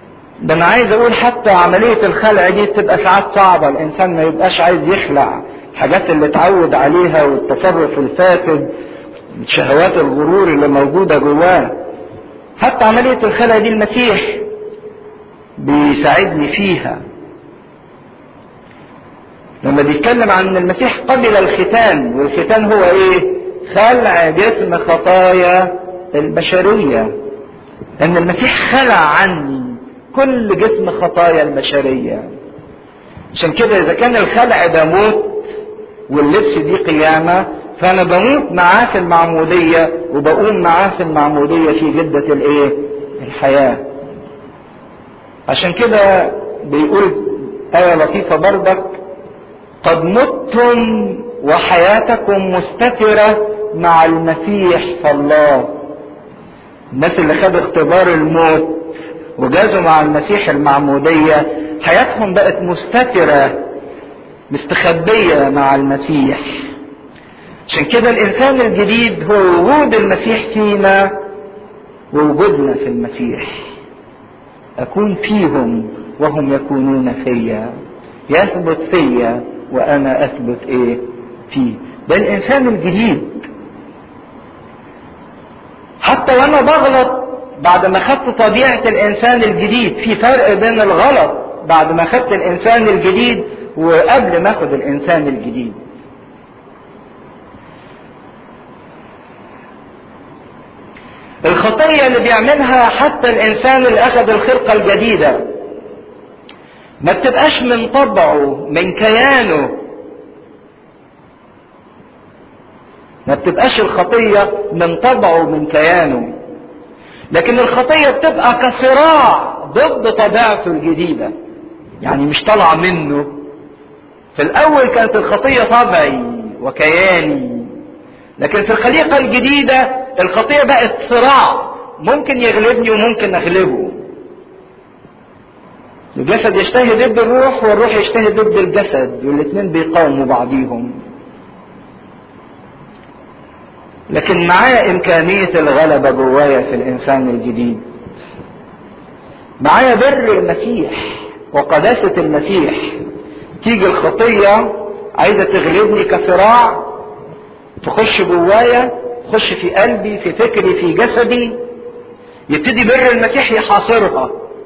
ده انا عايز اقول حتى عملية الخلع دي بتبقى ساعات صعبة الانسان ما يبقاش عايز يخلع الحاجات اللي اتعود عليها والتصرف الفاسد شهوات الغرور اللي موجودة جواه حتى عملية الخلع دي المسيح بيساعدني فيها لما بيتكلم عن ان المسيح قبل الختان والختان هو ايه خلع جسم خطايا البشرية ان المسيح خلع عني كل جسم خطايا البشرية عشان كده اذا كان الخلع ده موت واللبس دي قيامة فانا بموت معاه في المعمودية وبقوم معاه في المعمودية في جدة الايه الحياة عشان كده بيقول آية لطيفة بردك قد متم وحياتكم مستترة مع المسيح فالله الناس اللي خدوا اختبار الموت وجازوا مع المسيح المعمودية حياتهم بقت مستترة مستخبية مع المسيح عشان كده الإنسان الجديد هو وجود المسيح فينا ووجودنا في المسيح أكون فيهم وهم يكونون فيا يثبت فيا وأنا أثبت إيه فيه ده الإنسان الجديد حتى وأنا بغلط بعد ما خدت طبيعة الإنسان الجديد في فرق بين الغلط بعد ما خدت الإنسان الجديد وقبل ما أخد الإنسان الجديد الخطية اللي بيعملها حتى الإنسان اللي أخذ الخلقة الجديدة ما بتبقاش من طبعه من كيانه ما بتبقاش الخطية من طبعه من كيانه لكن الخطية بتبقى كصراع ضد طبيعته الجديدة يعني مش طالعة منه في الأول كانت الخطية طبعي وكياني لكن في الخليقة الجديدة الخطية بقت صراع ممكن يغلبني وممكن أغلبه الجسد يجتهد ضد الروح والروح يجتهد ضد الجسد والاثنين بيقاوموا بعضيهم لكن معايا إمكانية الغلبة جوايا في الإنسان الجديد معايا بر المسيح وقداسة المسيح تيجي الخطية عايزة تغلبني كصراع تخش جوايا تخش في قلبي في فكري في جسدي يبتدي بر المسيح يحاصرها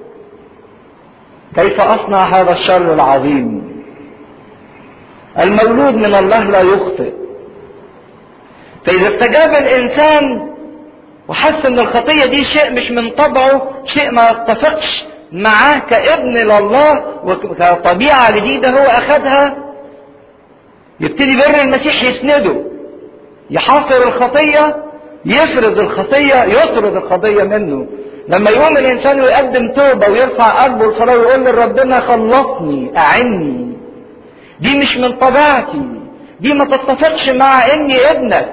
كيف اصنع هذا الشر العظيم المولود من الله لا يخطئ فاذا استجاب الانسان وحس ان الخطيه دي شيء مش من طبعه شيء ما يتفقش معاه كابن لله وكطبيعه جديده هو اخذها يبتدي بر المسيح يسنده يحاصر الخطيه يفرز الخطيه يطرد الخطيه منه لما يقوم الانسان ويقدم توبه ويرفع قلبه للصلاه ويقول لربنا خلصني اعني دي مش من طبيعتي دي ما تتفقش مع اني ابنك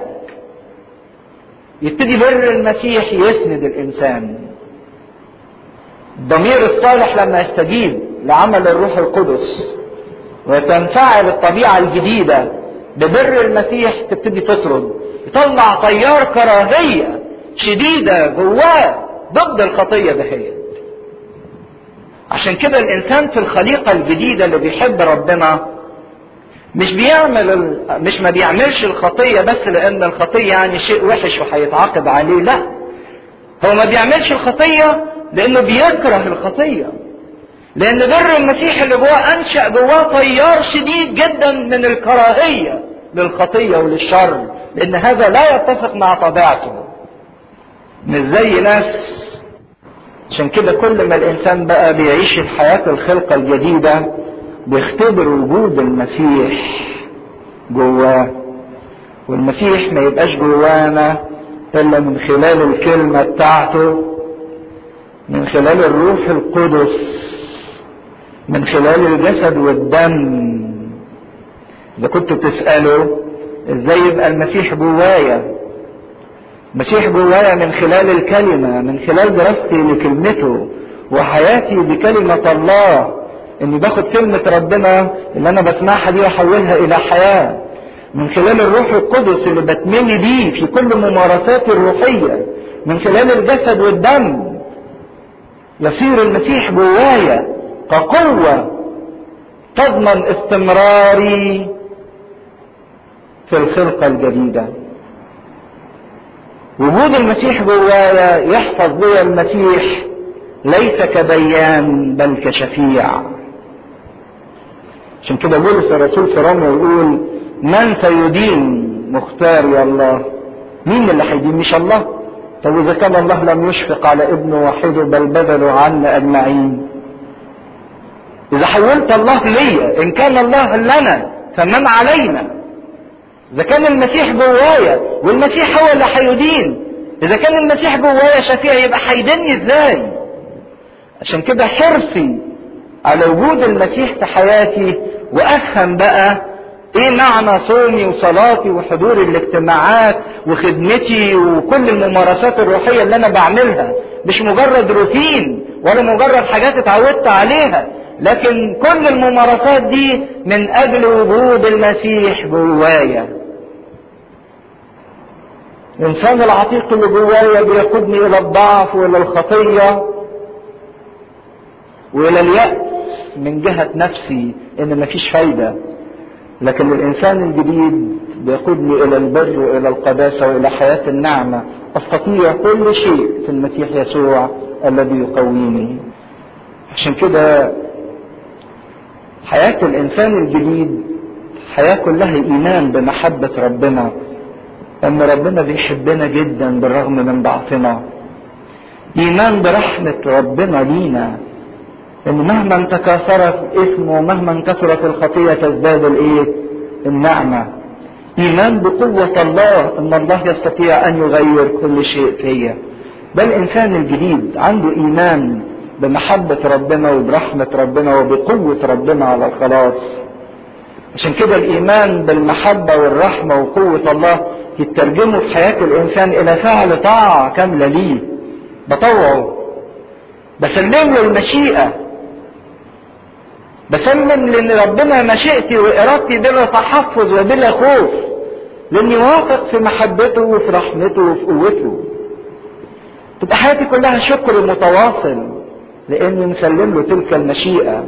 يبتدي بر المسيح يسند الانسان الضمير الصالح لما يستجيب لعمل الروح القدس وتنفعل الطبيعه الجديده ببر المسيح تبتدي تطرد يطلع تيار كراهيه شديده جواه ضد الخطيه دهيت عشان كده الانسان في الخليقه الجديده اللي بيحب ربنا مش بيعمل ال... مش ما بيعملش الخطيه بس لان الخطيه يعني شيء وحش وهيتعاقب عليه لا هو ما بيعملش الخطيه لانه بيكره الخطيه لان بر المسيح اللي جواه انشا جواه تيار شديد جدا من الكراهيه للخطيه وللشر لان هذا لا يتفق مع طبيعته مش زي ناس عشان كده كل ما الانسان بقى بيعيش الحياه الخلقه الجديده بيختبر وجود المسيح جواه والمسيح ما يبقاش جوانا الا من خلال الكلمه بتاعته من خلال الروح القدس من خلال الجسد والدم اذا كنتوا بتسالوا ازاي يبقى المسيح جوايا المسيح جوايا من خلال الكلمه من خلال دراستي لكلمته وحياتي بكلمه الله اني باخد كلمة ربنا اللي انا بسمعها دي واحولها الى حياة من خلال الروح القدس اللي بتملي بيه في كل ممارساتي الروحية من خلال الجسد والدم يصير المسيح جوايا كقوة تضمن استمراري في الخلقة الجديدة وجود المسيح جوايا يحفظ لي المسيح ليس كديان بل كشفيع عشان كده بولس الرسول في روما يقول من سيدين مختار يا الله مين اللي هيدين مش الله طب اذا كان الله لم يشفق على ابنه وحيده بل بذله عنا اجمعين اذا حولت الله ليا ان كان الله لنا فمن علينا اذا كان المسيح جوايا والمسيح هو اللي هيدين اذا كان المسيح جوايا شفيع يبقى هيديني ازاي عشان كده حرصي على وجود المسيح في حياتي وافهم بقى ايه معنى صومي وصلاتي وحضوري الاجتماعات وخدمتي وكل الممارسات الروحية اللي انا بعملها مش مجرد روتين ولا مجرد حاجات اتعودت عليها لكن كل الممارسات دي من اجل وجود المسيح جوايا الانسان العتيق اللي جوايا بيقودني الى الضعف والى الخطيه والى اليأس من جهة نفسي ان مفيش فايدة لكن الانسان الجديد بيقودني الى البر والى القداسة والى حياة النعمة استطيع كل شيء في المسيح يسوع الذي يقويني عشان كده حياة الانسان الجديد حياة كلها ايمان بمحبة ربنا ان ربنا بيحبنا جدا بالرغم من ضعفنا ايمان برحمة ربنا لينا ان مهما تكاثرت الاثم ومهما انكثرت الخطيه تزداد الايه؟ النعمه. ايمان بقوه الله ان الله يستطيع ان يغير كل شيء فيا. ده الانسان الجديد عنده ايمان بمحبه ربنا وبرحمه ربنا وبقوه ربنا على الخلاص. عشان كده الايمان بالمحبه والرحمه وقوه الله يترجموا في حياه الانسان الى فعل طاعه كامله ليه. بطوعه بسلم له المشيئه بسلم لان ربنا مشيئتي وارادتي بلا تحفظ وبلا خوف لاني واثق في محبته وفي رحمته وفي قوته تبقى حياتي كلها شكر متواصل لاني مسلم له تلك المشيئه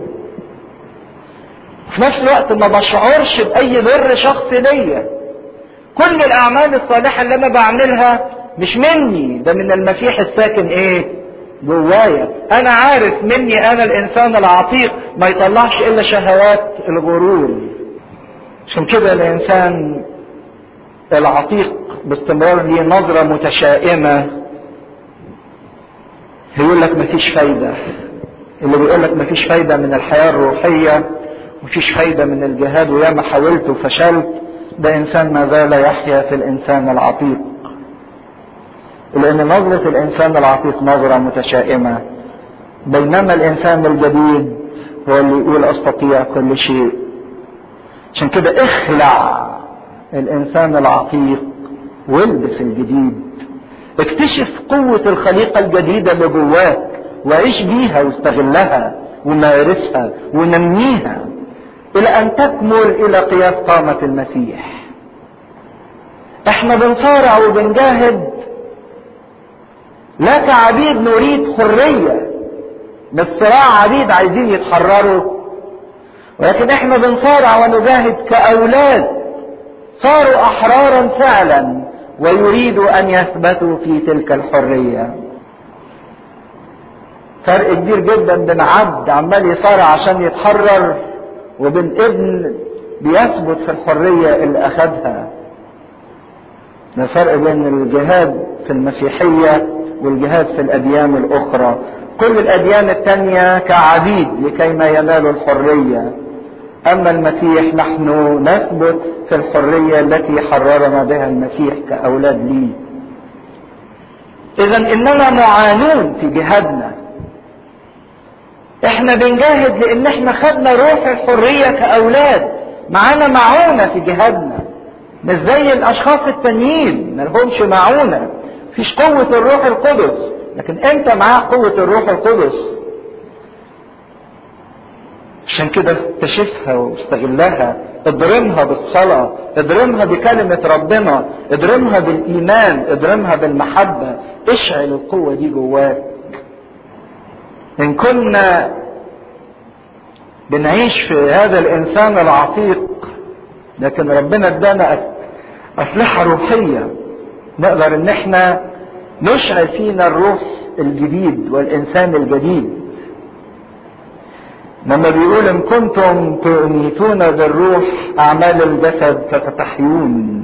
في نفس الوقت ما بشعرش باي بر شخصي ليا كل الاعمال الصالحه اللي انا بعملها مش مني ده من المسيح الساكن ايه جوايا انا عارف مني انا الانسان العتيق ما يطلعش الا شهوات الغرور عشان كده الانسان العتيق باستمرار ليه نظرة متشائمة يقول لك مفيش فايدة اللي بيقول لك مفيش فايدة من الحياة الروحية مفيش فايدة من الجهاد وياما حاولت وفشلت ده انسان ما زال يحيا في الانسان العتيق لأن نظرة الإنسان العتيق نظرة متشائمة بينما الإنسان الجديد هو اللي يقول أستطيع كل شيء عشان كده اخلع الإنسان العتيق والبس الجديد اكتشف قوة الخليقة الجديدة اللي جواك وعيش بيها واستغلها ومارسها ونميها إلى أن تكمل إلى قياس قامة المسيح احنا بنصارع وبنجاهد لا كعبيد نريد حرية مش صراع عبيد عايزين يتحرروا ولكن احنا بنصارع ونجاهد كأولاد صاروا أحرارا فعلا ويريدوا أن يثبتوا في تلك الحرية فرق كبير جدا بين عبد عمال يصارع عشان يتحرر وبين ابن بيثبت في الحرية اللي أخذها ده الفرق بين الجهاد في المسيحية والجهاد في الأديان الأخرى كل الأديان التانية كعبيد لكي ما ينالوا الحرية أما المسيح نحن نثبت في الحرية التي حررنا بها المسيح كأولاد لي إذا إننا معانون في جهادنا احنا بنجاهد لان احنا خدنا روح الحرية كأولاد معانا معونة في جهادنا مش زي الاشخاص التانيين ملهمش معونة فيش قوة الروح القدس لكن انت معاه قوة الروح القدس عشان كده اكتشفها واستغلها اضرمها بالصلاة اضرمها بكلمة ربنا اضرمها بالإيمان اضرمها بالمحبة اشعل القوة دي جواك إن كنا بنعيش في هذا الإنسان العتيق لكن ربنا ادانا أسلحة روحية نقدر إن إحنا نشعل فينا الروح الجديد والإنسان الجديد لما بيقول إن كنتم تميتون بالروح أعمال الجسد فستحيون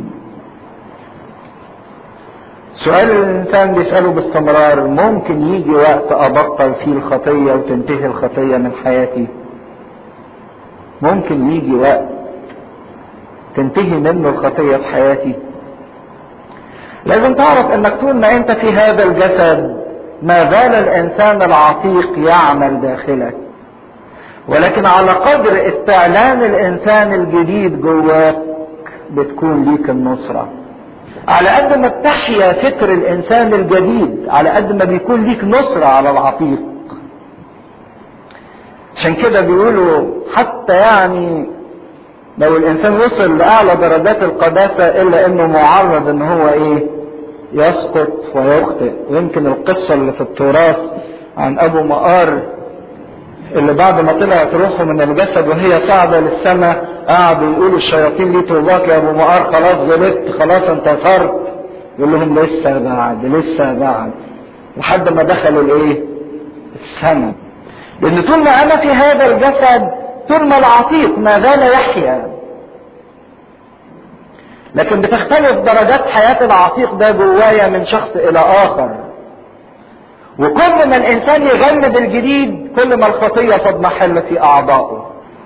سؤال الإنسان بيسأله باستمرار ممكن يجي وقت أبطل فيه الخطية وتنتهي الخطية من حياتي ممكن يجي وقت تنتهي منه الخطية في حياتي لازم تعرف انك طول ما انت في هذا الجسد ما زال الانسان العتيق يعمل داخلك ولكن على قدر استعلان الانسان الجديد جواك بتكون ليك النصرة على قد ما بتحيا فكر الانسان الجديد على قد ما بيكون ليك نصرة على العتيق عشان كده بيقولوا حتى يعني لو الانسان وصل لاعلى درجات القداسة الا انه معرض ان هو ايه يسقط ويخطئ ويمكن القصة اللي في التراث عن ابو مقار اللي بعد ما طلعت روحه من الجسد وهي صاعدة للسماء قعدوا يقولوا الشياطين ليه طوباك يا ابو مقار خلاص غلطت خلاص انتصرت يقول لهم لسه بعد لسه بعد لحد ما دخلوا الايه السماء لان طول ما انا في هذا الجسد طول ما العتيق ما زال يحيا لكن بتختلف درجات حياة العتيق ده جوايا من شخص إلى آخر وكل ما الإنسان يغلب الجديد كل ما الخطية تضمحل في أعضائه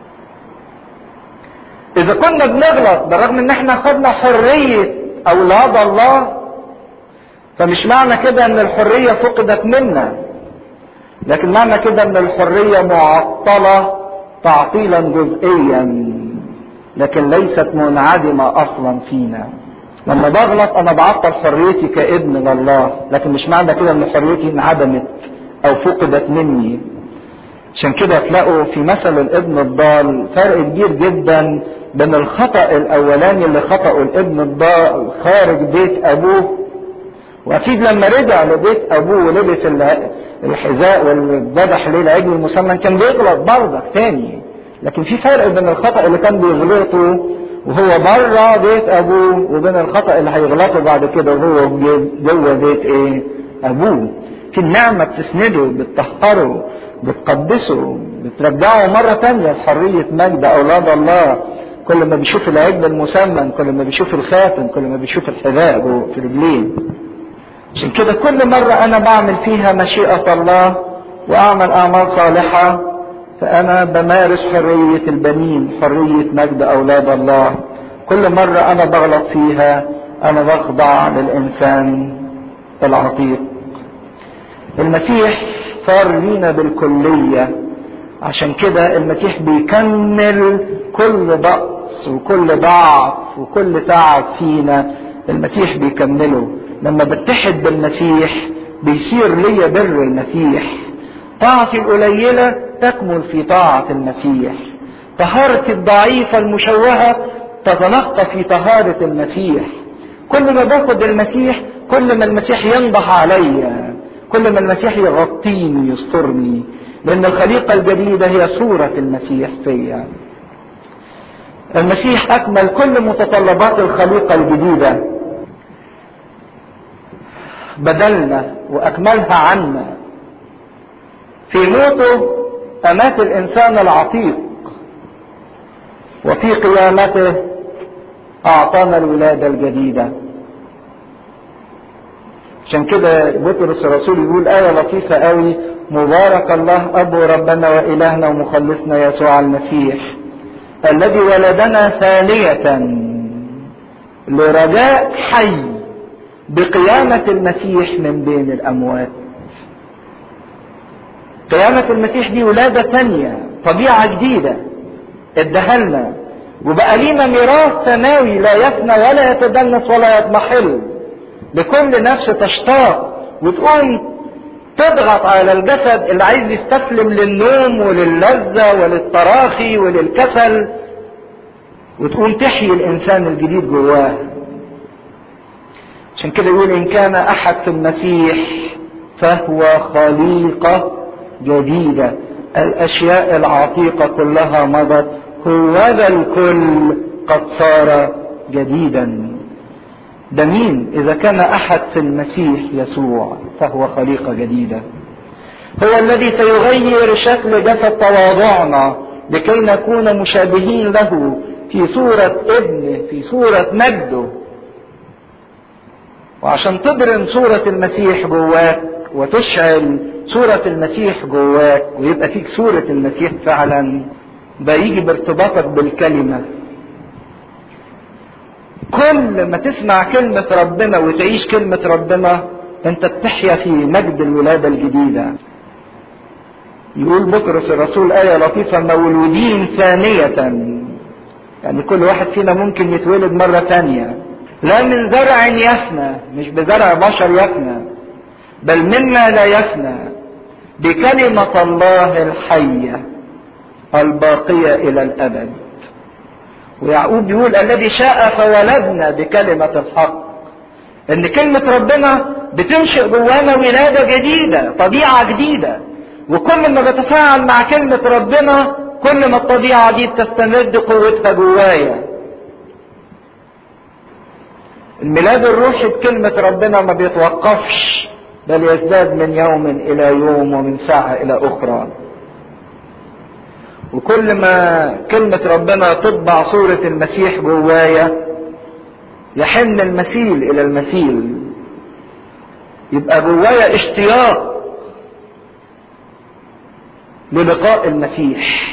إذا كنا بنغلط بالرغم إن إحنا خدنا حرية أولاد الله فمش معنى كده إن الحرية فقدت منا لكن معنى كده إن الحرية معطلة تعطيلا جزئيا لكن ليست منعدمة اصلا فينا لما بغلط انا بعطل حريتي كابن لله لكن مش معنى كده ان حريتي انعدمت او فقدت مني عشان كده تلاقوا في مثل الابن الضال فرق كبير جدا بين الخطأ الاولاني اللي خطأه الابن الضال خارج بيت ابوه واكيد لما رجع لبيت ابوه ولبس الحذاء والذبح ليه العجل المسمن كان بيغلط برضك تاني لكن في فرق بين الخطأ اللي كان بيغلطه وهو بره بيت ابوه وبين الخطأ اللي هيغلطه بعد كده وهو جوه بيت ايه ابوه في النعمة بتسنده بتطهره بتقدسه بترجعه مرة تانية لحرية مجد اولاد الله كل ما بيشوف العجل المسمن كل ما بيشوف الخاتم كل ما بيشوف الحذاء في رجليه عشان كده كل مرة انا بعمل فيها مشيئة الله واعمل اعمال صالحة فأنا بمارس حرية البنين حرية مجد أولاد الله كل مرة أنا بغلط فيها أنا بخضع للإنسان العتيق المسيح صار لينا بالكلية عشان كده المسيح بيكمل كل نقص وكل ضعف وكل تعب فينا المسيح بيكمله لما بتحد بالمسيح بيصير ليا بر المسيح طاعتي القليلة تكمل في طاعة المسيح طهارتي الضعيفة المشوهة تتنقى في طهارة المسيح كل ما باخد المسيح كل ما المسيح ينضح عليا كل ما المسيح يغطيني ويسترني لأن الخليقة الجديدة هي صورة المسيح فيا المسيح أكمل كل متطلبات الخليقة الجديدة بدلنا وأكملها عنا في موته أمات الإنسان العتيق وفي قيامته أعطانا الولادة الجديدة عشان كده بطرس الرسول يقول آية لطيفة قوي مبارك الله أبو ربنا وإلهنا ومخلصنا يسوع المسيح الذي ولدنا ثانية لرجاء حي بقيامة المسيح من بين الأموات قيامة المسيح دي ولادة ثانية طبيعة جديدة ادها لنا وبقى لينا ميراث سماوي لا يفنى ولا يتدنس ولا يضمحل لكل نفس تشتاق وتقوم تضغط على الجسد اللي عايز يستسلم للنوم وللذة وللتراخي وللكسل وتقوم تحيي الإنسان الجديد جواه عشان كده يقول إن كان أحد في المسيح فهو خليقة جديدة الأشياء العتيقة كلها مضت هو ذا الكل قد صار جديدا ده مين اذا كان احد في المسيح يسوع فهو خليقه جديده هو الذي سيغير شكل جسد تواضعنا لكي نكون مشابهين له في صورة ابنه في صورة مجده وعشان تبرم صورة المسيح جواك وتشعل صورة المسيح جواك ويبقى فيك صورة المسيح فعلا ده يجي بارتباطك بالكلمة كل ما تسمع كلمة ربنا وتعيش كلمة ربنا انت بتحيا في مجد الولادة الجديدة يقول بطرس الرسول آية لطيفة مولودين ثانية يعني كل واحد فينا ممكن يتولد مرة ثانية لا من زرع يفنى مش بزرع بشر يفنى بل مما لا يفنى بكلمة الله الحية الباقية إلى الأبد ويعقوب يقول الذي شاء فولدنا بكلمة الحق إن كلمة ربنا بتنشئ جوانا ولادة جديدة طبيعة جديدة وكل ما بتفاعل مع كلمة ربنا كل ما الطبيعة دي بتستمد قوتها جوايا الميلاد الروحي بكلمة ربنا ما بيتوقفش بل يزداد من يوم إلى يوم ومن ساعة إلى أخرى وكل ما كلمة ربنا تطبع صورة المسيح جوايا يحن المثيل إلى المثيل يبقى جوايا اشتياق للقاء المسيح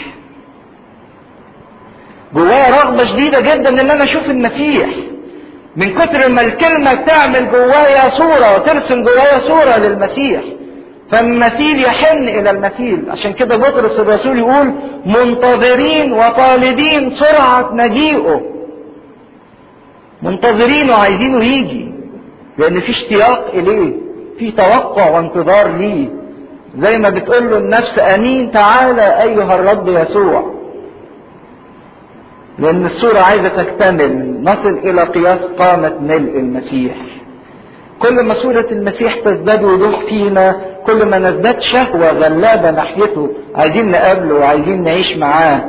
جوايا رغبة شديدة جدا ان انا اشوف المسيح من كتر ما الكلمة بتعمل جوايا صورة وترسم جوايا صورة للمسيح فالمثيل يحن الى المثيل عشان كده بطرس الرسول يقول منتظرين وطالبين سرعة مجيئه منتظرين وعايزينه يجي لان في اشتياق اليه في توقع وانتظار ليه زي ما بتقول له النفس امين تعالى ايها الرب يسوع لان الصورة عايزة تكتمل نصل الى قياس قامة ملء المسيح كل ما صورة المسيح تزداد وضوح فينا كل ما نزداد شهوة غلابة ناحيته عايزين نقابله وعايزين نعيش معاه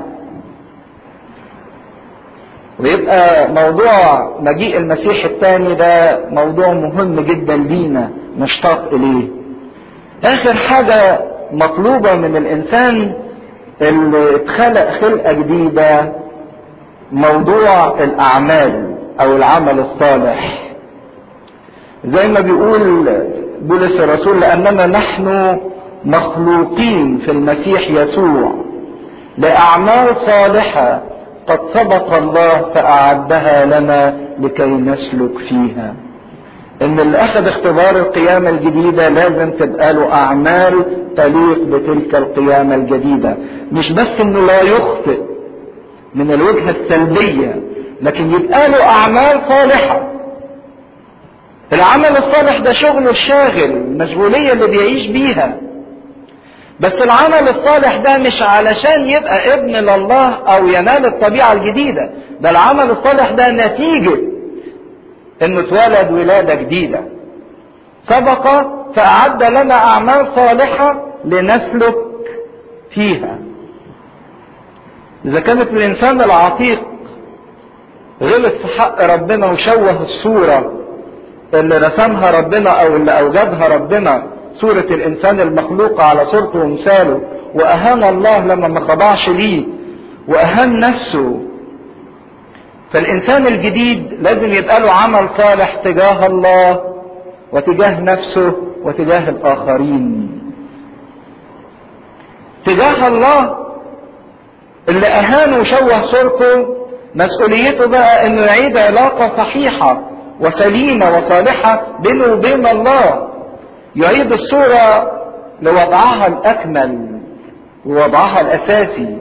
ويبقى موضوع مجيء المسيح الثاني ده موضوع مهم جدا لينا نشتاق اليه اخر حاجة مطلوبة من الانسان اللي اتخلق خلقة جديدة موضوع الاعمال او العمل الصالح زي ما بيقول بولس الرسول لاننا نحن مخلوقين في المسيح يسوع لاعمال صالحه قد سبق الله فاعدها لنا لكي نسلك فيها ان اللي اخذ اختبار القيامة الجديدة لازم تبقى له اعمال تليق بتلك القيامة الجديدة مش بس انه لا يخطئ من الوجهة السلبية لكن يبقى له اعمال صالحة العمل الصالح ده شغله الشاغل المشغولية اللي بيعيش بيها بس العمل الصالح ده مش علشان يبقى ابن لله او ينال الطبيعة الجديدة ده العمل الصالح ده نتيجة انه اتولد ولادة جديدة سبق فأعد لنا أعمال صالحة لنسلك فيها إذا كانت الإنسان العتيق غلط في حق ربنا وشوه الصورة اللي رسمها ربنا أو اللي أوجدها ربنا صورة الإنسان المخلوق على صورته ومثاله وأهان الله لما ما خضعش ليه وأهان نفسه فالإنسان الجديد لازم يبقى له عمل صالح تجاه الله وتجاه نفسه وتجاه الآخرين تجاه الله اللي أهان وشوه صورته مسؤوليته بقى إنه يعيد علاقة صحيحة وسليمة وصالحة بينه وبين الله يعيد الصورة لوضعها الأكمل ووضعها الأساسي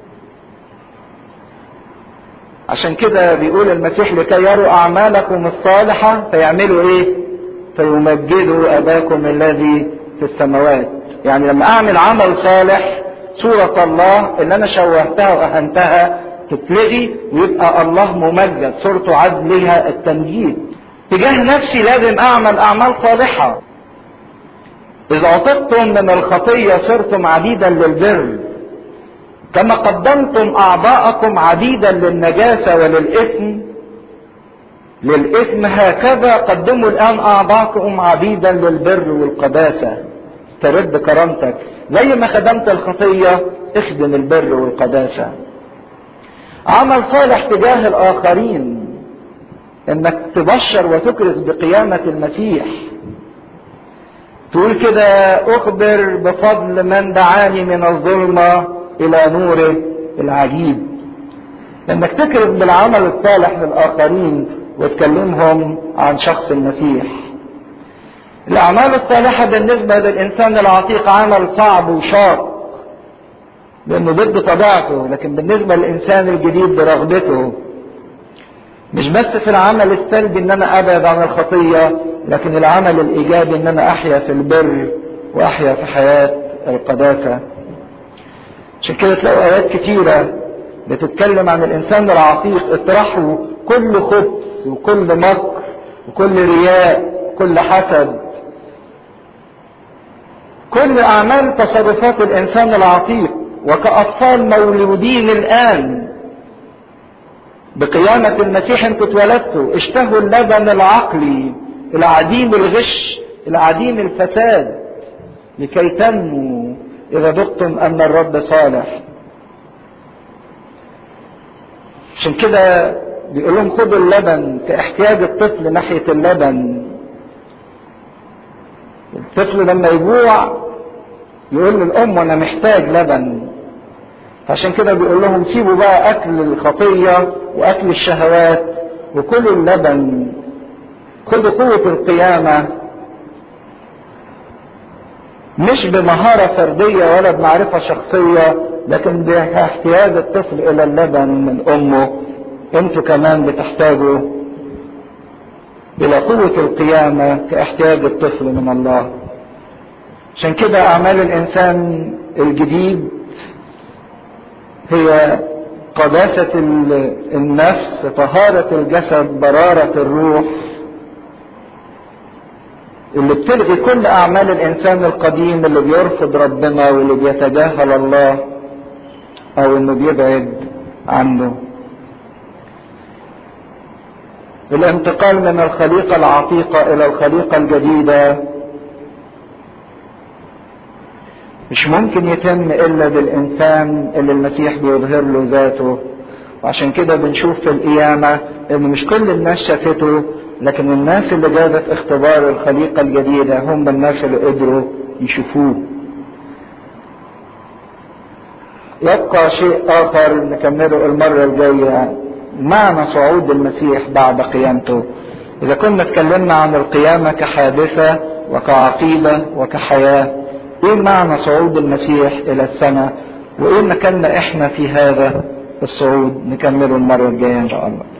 عشان كده بيقول المسيح لكي يروا أعمالكم الصالحة فيعملوا إيه؟ فيمجدوا أباكم الذي في السماوات يعني لما أعمل عمل صالح صورة الله اللي أنا شوهتها وأهنتها تتلغي ويبقى الله ممجد صورته عدلها التمجيد تجاه نفسي لازم أعمل أعمال صالحة إذا عتقتم من الخطية صرتم عبيدا للبر كما قدمتم أعضاءكم عبيدا للنجاسة وللإثم للاسم هكذا قدموا الان اعضاءكم عبيدا للبر والقداسه ترد كرامتك زي ما خدمت الخطيه اخدم البر والقداسه عمل صالح تجاه الاخرين انك تبشر وتكرز بقيامه المسيح تقول كده اخبر بفضل من دعاني من الظلمه الى نوره العجيب انك تكرز بالعمل الصالح للاخرين وتكلمهم عن شخص المسيح الاعمال الصالحه بالنسبه للانسان العتيق عمل صعب وشاق لانه ضد طبيعته لكن بالنسبه للانسان الجديد برغبته مش بس في العمل السلبي ان انا ابعد عن الخطيه لكن العمل الايجابي ان انا احيا في البر واحيا في حياه القداسه عشان كده تلاقوا ايات كتيره بتتكلم عن الانسان العتيق اطرحوا كل خبث وكل مكر وكل رياء وكل حسد كل اعمال تصرفات الانسان العتيق وكاطفال مولودين الان بقيامة المسيح انتوا اتولدتوا اشتهوا اللبن العقلي العديم الغش العديم الفساد لكي تنموا اذا ذقتم ان الرب صالح عشان كده بيقول لهم خدوا اللبن كاحتياج الطفل ناحية اللبن الطفل لما يجوع يقول للأم أنا محتاج لبن عشان كده بيقول لهم سيبوا بقى أكل الخطية وأكل الشهوات وكلوا اللبن خدوا قوة القيامة مش بمهارة فردية ولا بمعرفة شخصية لكن باحتياج الطفل إلى اللبن من أمه انتوا كمان بتحتاجوا إلى قوة القيامة كاحتياج الطفل من الله عشان كده أعمال الإنسان الجديد هي قداسة النفس طهارة الجسد برارة الروح اللي بتلغي كل أعمال الإنسان القديم اللي بيرفض ربنا واللي بيتجاهل الله أو إنه بيبعد عنه الانتقال من الخليقة العتيقة إلى الخليقة الجديدة مش ممكن يتم إلا بالإنسان اللي المسيح بيظهر له ذاته وعشان كده بنشوف في القيامة إن مش كل الناس شافته لكن الناس اللي جابت اختبار الخليقة الجديدة هم الناس اللي قدروا يشوفوه يبقى شيء آخر نكمله المرة الجاية معنى صعود المسيح بعد قيامته إذا كنا اتكلمنا عن القيامة كحادثة وكعقيدة وكحياة إيه معنى صعود المسيح إلى السماء وإيه مكاننا إحنا في هذا الصعود نكمله المرة الجاية إن شاء الله